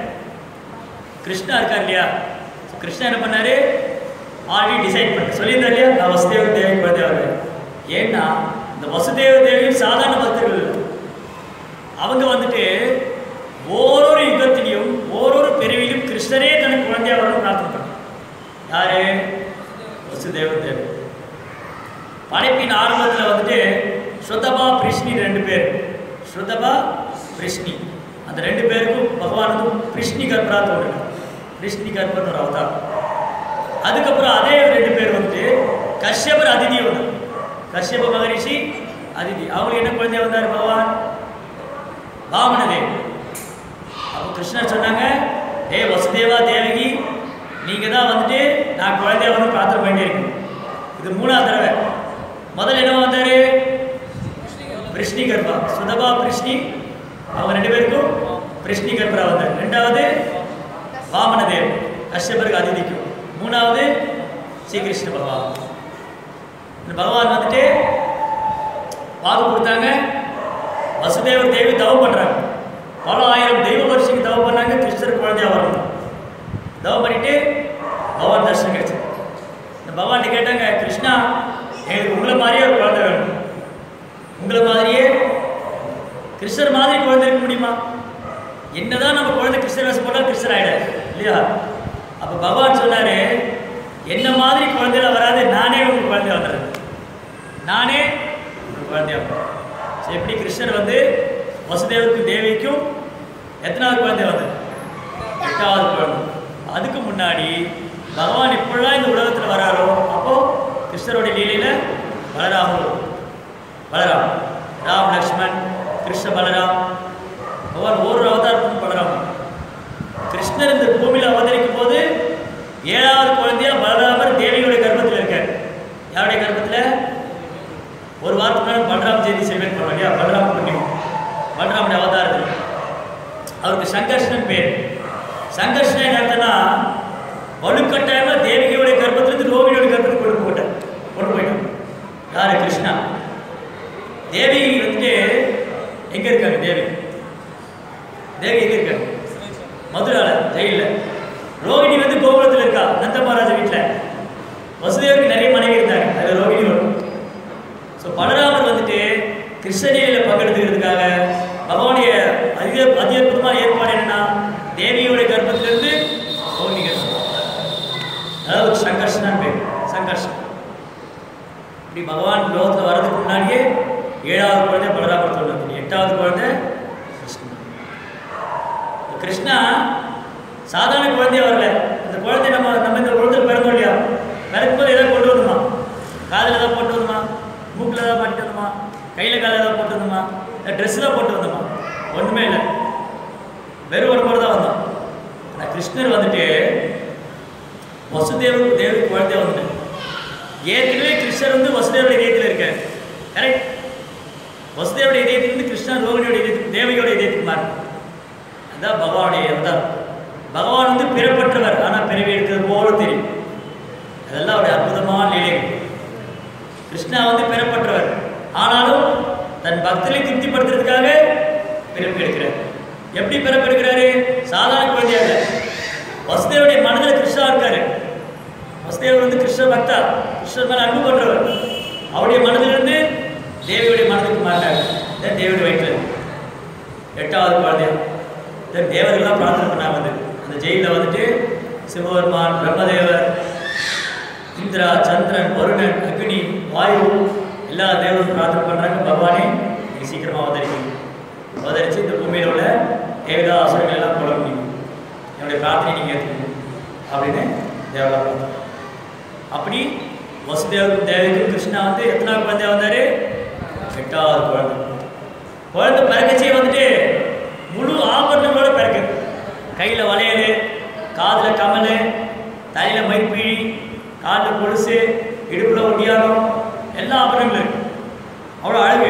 Speaker 1: கிருஷ்ணா இருக்கார் இல்லையா கிருஷ்ணா என்ன பண்ணாரு ஆல்ரெடி டிசைட் பண்ண சொல்லியிருந்தார் இல்லையா நான் வசுதேவ தேவி குழந்தை வருவேன் ஏன்னா இந்த வசுதேவ தேவியும் சாதாரண பக்தர்கள் இல்லை. அவங்க வந்துட்டு ஓரொரு யுகத்திலையும் ஓரொரு பிரிவிலும் கிருஷ்ணரே தனக்கு குழந்தையா வரணும் பிரார்த்தனை பண்ணாங்க யாரு வசுதேவ தேவி படைப்பின் ஆரம்பத்தில் வந்துட்டு ஸ்ருதபா பிரிஷ்ணி ரெண்டு பேர் ஸ்ருதபா பிரிஷ்ணி அந்த ரெண்டு பேருக்கும் பகவான் வந்து பிரிஷ்ணி கர்ப்பரா தோன்றினார் பிரிஷ்ணி கர்ப்பர்னு ஒரு அவதார் அதுக்கப்புறம் அதே ரெண்டு பேர் வந்துட்டு கஷ்யபர் அதிதி வந்தார் கஷ்யப மகரிஷி அதிதி அவங்களுக்கு என்ன குழந்தை வந்தார் பகவான் வாமனதேவ் அப்போ கிருஷ்ணர் சொன்னாங்க டே வசுதேவா தேவகி நீங்கள் தான் வந்துட்டு நான் குழந்தைய வந்து பிரார்த்தனை பண்ணியிருக்கேன் இது மூணாவது தடவை முதல்ல என்ன வந்தார் பிரிஷ்ணி கர்ப்பா சுதபா பிரிஷ்ணி அவங்க ரெண்டு பேருக்கும் பிரிஷ்ணி கர்ப்பரா வந்தார் ரெண்டாவது வாமனதேவ் கஷ்யபருக்கு அதிதிக்கும் மூணாவது ஸ்ரீகிருஷ்ண பகவான் இந்த பகவான் வந்துட்டு வாக்கு கொடுத்தாங்க வசுதேவர் தேவி தவம் பண்றாங்க பல ஆயிரம் தெய்வ வருஷத்துக்கு தவம் பண்ணாங்க கிருஷ்ணர் குழந்தையா வரணும் தவம் பண்ணிட்டு பகவான் தரிசனம் கிடைச்சது இந்த பகவான் கேட்டாங்க கிருஷ்ணா எங்களுக்கு உங்களை மாதிரியே ஒரு குழந்தை வேணும் உங்களை மாதிரியே கிருஷ்ணர் மாதிரி குழந்தை இருக்க முடியுமா என்னதான் நம்ம குழந்தை கிருஷ்ணர் வேஷம் போட்டால் கிருஷ்ணர் ஆயிடாது இல்லையா அப்போ பகவான் சொன்னாரு என்ன மாதிரி குழந்தையில வராது நானே உங்களுக்கு குழந்தைய வந்துடுறேன் நானே உங்களுக்கு குழந்தையா வரேன். So, எப்படி கிருஷ்ணர் வந்து வசுதேவருக்கும் தேவிக்கும் எத்தனாவது குழந்தை வந்தது எட்டாவது குழந்தை அதுக்கு முன்னாடி பகவான் எப்படிலாம் இந்த உலகத்தில் வராரோ அப்போ கிருஷ்ணருடைய லீலையில பலராமர் பலராம் ராம் லக்ஷ்மண் கிருஷ்ண பலராம் பகவான் ஒரு அவதாரம் பலராம் கிருஷ்ணர் இந்த பூமியில் அவதரிக்கும் போது ஏழாவது குழந்தையா பலராமர் தேவியுடைய கர்ப்பத்தில் இருக்கார் யாருடைய கர்ப்பத்தில் ஒரு வாரத்துக்கு முன்னாடி பலராம் ஜெயந்தி செலிப்ரேட் பண்ணோம் இல்லையா பலராம் புண்ணியம் பலராமுடைய அவதாரத்தில் அவருக்கு சங்கர்ஷன் பேர் சங்கர்ஷன் என்ன அர்த்தம்னா வலுக்கட்டாயமா தேவிகையுடைய கர்ப்பத்திலிருந்து ரோகிணியோட கர்ப்பத்துக்கு கொண்டு போட்டார் கொண்டு போயிட்டான் யாரு கிருஷ்ணா தேவி வந்துட்டு எங்க இருக்காங்க தேவி தேவி எங்க இருக்காங்க மதுரால ஜெயில ரோகிணி வந்து கோகுலத்தில் இருக்கா நந்த மகாராஜ வீட்டில் வசுதேவருக்கு நிறைய மனைவி இருந்தாங்க அது ரோகிணி வரும் ஸோ பலராமர் வந்துட்டு கிருஷ்ணலீலையில் பங்கெடுத்துக்கிறதுக்காக பகவானுடைய அதிக அதி அற்புதமான ஏற்பாடு என்னன்னா தேவியோட கர்ப்பத்திலிருந்து ரோகிணி கர்ப்பம் அதாவது சங்கர்ஷனான் பேர் சங்கர்ஷன் இப்படி பகவான் லோகத்தில் வர்றதுக்கு முன்னாடியே ஏழாவது குழந்தை பலராமர் சொன்னது எட்டாவது குழந்தை கிருஷ்ணன் கிருஷ்ணா சாதாரண குழந்தைய வரல அந்த குழந்தை நம்ம நம்ம இந்த குழந்தை பிறந்தோம் இல்லையா பிறக்கும்போது ஏதாவது கொண்டு வந்துமா காதில் ஏதாவது போட்டு வந்துமா மூக்கில் ஏதாவது மாட்டி வந்துமா கையில் காலில் ஏதாவது போட்டு வந்துமா இல்லை ட்ரெஸ் தான் போட்டு வந்துமா ஒன்றுமே இல்லை வெறும் ஒரு முறை தான் வந்தோம் ஆனால் கிருஷ்ணர் வந்துட்டு வசுதேவருக்கு தேவி குழந்தை வந்துட்டு ஏற்கனவே கிருஷ்ணர் வந்து வசுதேவருடைய இதயத்தில் இருக்கார் கரெக்ட் வசுதேவருடைய இதயத்திலிருந்து கிருஷ்ணன் ரோகிணியோட இதயத்துக்கு தேவியோட இதயத்துக்கு மாறு அதான் பகவானுடைய அதான் பகவான் வந்து பிறப்பற்றவர் ஆனால் பிறவி எடுக்கிறது போல தெரியும் அதெல்லாம் அவருடைய அற்புதமான லீலைகள் கிருஷ்ணா வந்து பிறப்பற்றவர் ஆனாலும் தன் பக்தரை திருப்திப்படுத்துறதுக்காக பிறப்பு எடுக்கிறார் எப்படி பிறப்பு எடுக்கிறாரு சாதாரண குழந்தையாக வசுதேவருடைய மனதில் கிருஷ்ணா இருக்காரு வசுதேவர் வந்து கிருஷ்ண பக்தா கிருஷ்ணர் மேல அன்பு பண்றவர் அவருடைய மனதிலிருந்து தேவியுடைய மனதுக்கு மாட்டார் இதான் தேவியுடைய வயிற்றில் எட்டாவது குழந்தை இதான் தேவர்கள்லாம் பிரார்த்தனை பண்ணாங்க வந்து அந்த ஜெயிலில் வந்துட்டு சிவபெருமான் பிரம்மதேவர் இந்திரா சந்திரன் வருணன் அக்னி வாயு எல்லா தேவரும் பிரார்த்தனை பண்ணுறாங்க பகவானே நீ சீக்கிரமாக அவதரிக்கணும் அவதரித்து இந்த பூமியில் உள்ள தேவதா அசுரங்கள் எல்லாம் கொலை முடியும் என்னுடைய பிரார்த்தனை நீங்கள் ஏற்றுக்கணும் அப்படின்னு தேவதா பிரார்த்தனை அப்படி வசுதேவருக்கும் தேவிக்கும் கிருஷ்ணா வந்து எத்தனாவது குழந்தையா வந்தாரு எட்டாவது குழந்தை குழந்தை பிறக்கச்சே வந்துட்டு முழு ஆபரணங்களோட பிறக்கு கையில் வளையல் காதில் கமல் தலையில் மைப்பீழி காலில் கொலுசு இடுப்பில் ஒட்டியானம் எல்லா ஆபரணங்களும் இருக்கு அவ்வளோ அழகு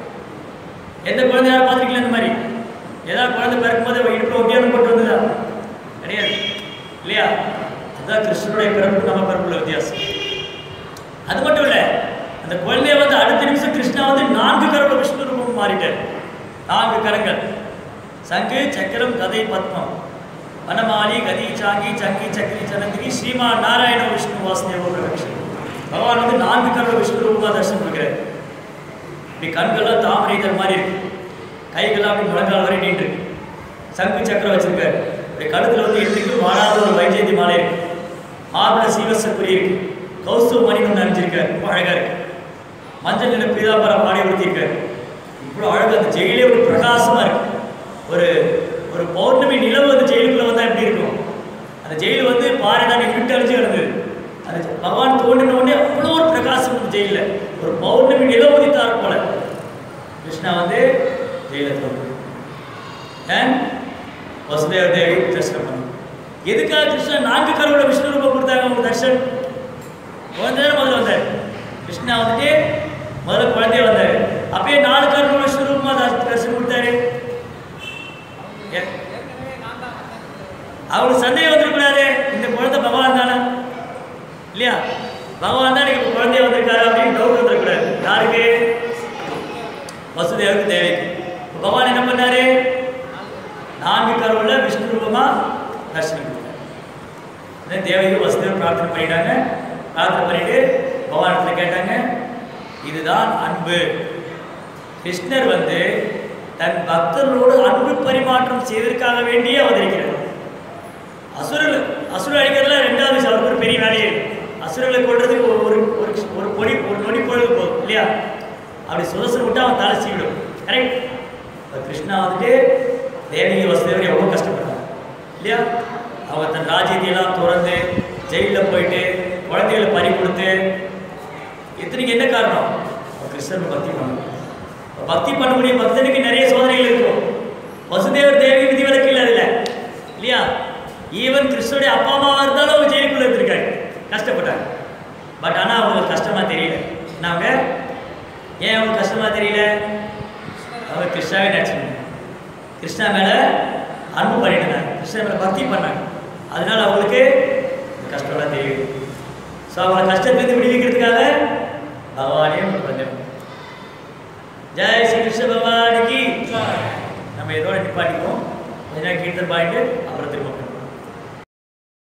Speaker 1: எந்த குழந்தையாரும் பார்த்துருக்கல இந்த மாதிரி ஏதாவது குழந்தை பிறக்கும்போது அவ இடுப்பில் ஒட்டியானம் போட்டு வந்ததா கிடையாது இல்லையா அதுதான் கிருஷ்ணனுடைய பிறப்பு நம்ம பிறப்புள்ள வித்தியாசம் அது மட்டும் இல்லை அந்த குழந்தைய வந்து அடுத்த நிமிஷம் கிருஷ்ணா வந்து நான்கு கரப்ப விஷ்ணு ரூபம் மாறிட்டார் நான்கு கரங்கள் சங்கு சக்கரம் கதை பத்மம் வனமாலி கதி சாங்கி சங்கி சக்கரி சனந்திரி ஸ்ரீமான் நாராயண விஷ்ணு வாசுதேவ பிரகஷன் பகவான் வந்து நான்கு கரப்ப விஷ்ணு ரூபமாக தரிசனம் கொடுக்குறாரு இப்படி கண்கள்லாம் தாமரை இதழ் மாதிரி இருக்கு கைகள்லாம் அப்படி முழங்கால் வரை நீண்டு இருக்கு சங்கு சக்கரம் வச்சிருக்காரு இப்படி கழுத்துல வந்து எட்டுக்கு மாறாத ஒரு வைஜெயந்தி மாலை இருக்கு மார்பிள சீவச குறி இருக்கு கௌஸ்துவ மணி ஒன்று அணிஞ்சிருக்காரு ரொம்ப அழகா இருக்கு மஞ்சள் நிற பீதாம்பரம் பாடி உடுத்திருக்காரு இவ்வளோ அழகு அந்த ஜெயிலே ஒரு பிரகாசமா இருக்கு ஒரு ஒரு பௌர்ணமி நிலவு அந்த ஜெயிலுக்குள்ள வந்தா எப்படி இருக்கும் அந்த ஜெயில் வந்து பாறைதான் இருட்டு அழிஞ்சு கிடந்தது அந்த ஜெ- பகவான் தோண்டின உடனே அவ்வளோ ஒரு பிரகாசம் அந்த ஜெயிலில் ஒரு பௌர்ணமி நிலவு உதித்தார் போல கிருஷ்ணா வந்து ஜெயிலில் தோன்று ஏன் வசுதேவ தேவி தரிசனம் பண்ணணும் எதுக்காக கிருஷ்ணா நான்கு கருவுல விஷ்ணு ரூபம் கொடுத்தாங்க அவங்க தர்ஷன் குழந்தை முதல்ல வந்தார் கிருஷ்ணா வந்துட்டு முதல்ல குழந்தைய வந்தார் அப்பயே நாலு கருவுல விஷ்ணு ரூபமா தர்- தரிசனம் கொடுத்தாரு ஏ- அவருக்கு சந்தேகம் வந்துருக்கூடாது இந்த குழந்தை பகவான் தானே இல்லையா பகவான் தான் எனக்கு குழந்தைய வந்திருக்காரு அப்படின்னு டவுட் வந்துடக்கூடாது யாருக்கு வசுதேவருக்கு தேவைக்கு இப்ப பகவான் என்ன பண்ணாரு நான்கு கருவுள்ள விஷ்ணு ரூபமா தரிசனம் கொடுத்தாரு உடனே தேவைக்கு வசுதேவர் பிரார்த்தனை பண்ணிட்டாங்க பிரார்த்தனை பண்ணிட்டு பகவானத்துல கேட்டாங்க இதுதான் அன்பு கிருஷ்ணர் வந்து தன் பக்தர்களோடு அன்பு பரிமாற்றம் செய்வதற்காக வேண்டியே அவதரிக்கிறார் அசுரர்கள் அசுரர் அழிக்கிறதுல ரெண்டாவது விஷயம் அவருக்கு ஒரு பெரிய வேலையே இல்லை. அசுரர்களை கொள்றதுக்கு ஒரு ஒரு ஒரு ஒரு பொடி ஒரு நொடி பொழுது போதும் இல்லையா அப்படி சுதசம் விட்டு அவன் தலை சீவிடும் கரெக்ட் இப்ப கிருஷ்ணா வந்துட்டு தேவகி வசுதேவர் எவ்வளோ கஷ்டப்பட்டாங்க இல்லையா அவங்க தன் ராஜ்யத்தை எல்லாம் துறந்து ஜெயிலில் போயிட்டு குழந்தைகளை பறி கொடுத்து இத்தனைக்கு என்ன காரணம் அவன் கிருஷ்ணன் பக்தி பண்ணணும் இப்ப பக்தி பண்ணக்கூடிய பக்தனுக்கு நிறைய சோதனைகள் இருக்கும் வசுதேவர் தேவி விதிவிலக்கு இல்லை அதில் இல்லையா ஈவன் கிருஷ்ணனுடைய அப்பா அம்மாவாக இருந்தாலும் அவங்க ஜெயிலுக்குள்ள இருந்திருக்காங்க கஷ்டப்பட்டாங்க பட் ஆனால் அவங்களுக்கு கஷ்டமா தெரியல என்ன அவங்க ஏன் அவங்களுக்கு கஷ்டமா தெரியல அவங்க கிருஷ்ணாவே நினச்சிருந்தாங்க கிருஷ்ணா மேலே அன்பு பண்ணிட்டு கிருஷ்ணா மேலே பக்தி பண்ணாங்க அதனால அவங்களுக்கு இந்த கஷ்டம்லாம் தெரியுது ஸோ அவங்கள கஷ்டத்துலேருந்து விடுவிக்கிறதுக்காக பகவானே வந்தேன் ஜெய் ஸ்ரீ கிருஷ்ண பகவானுக்கு நம்ம இதோட நிப்பாட்டிக்குவோம் கொஞ்ச நேரம் கீர்த்தன் பாடிட்டு அப்புறம் திரும்ப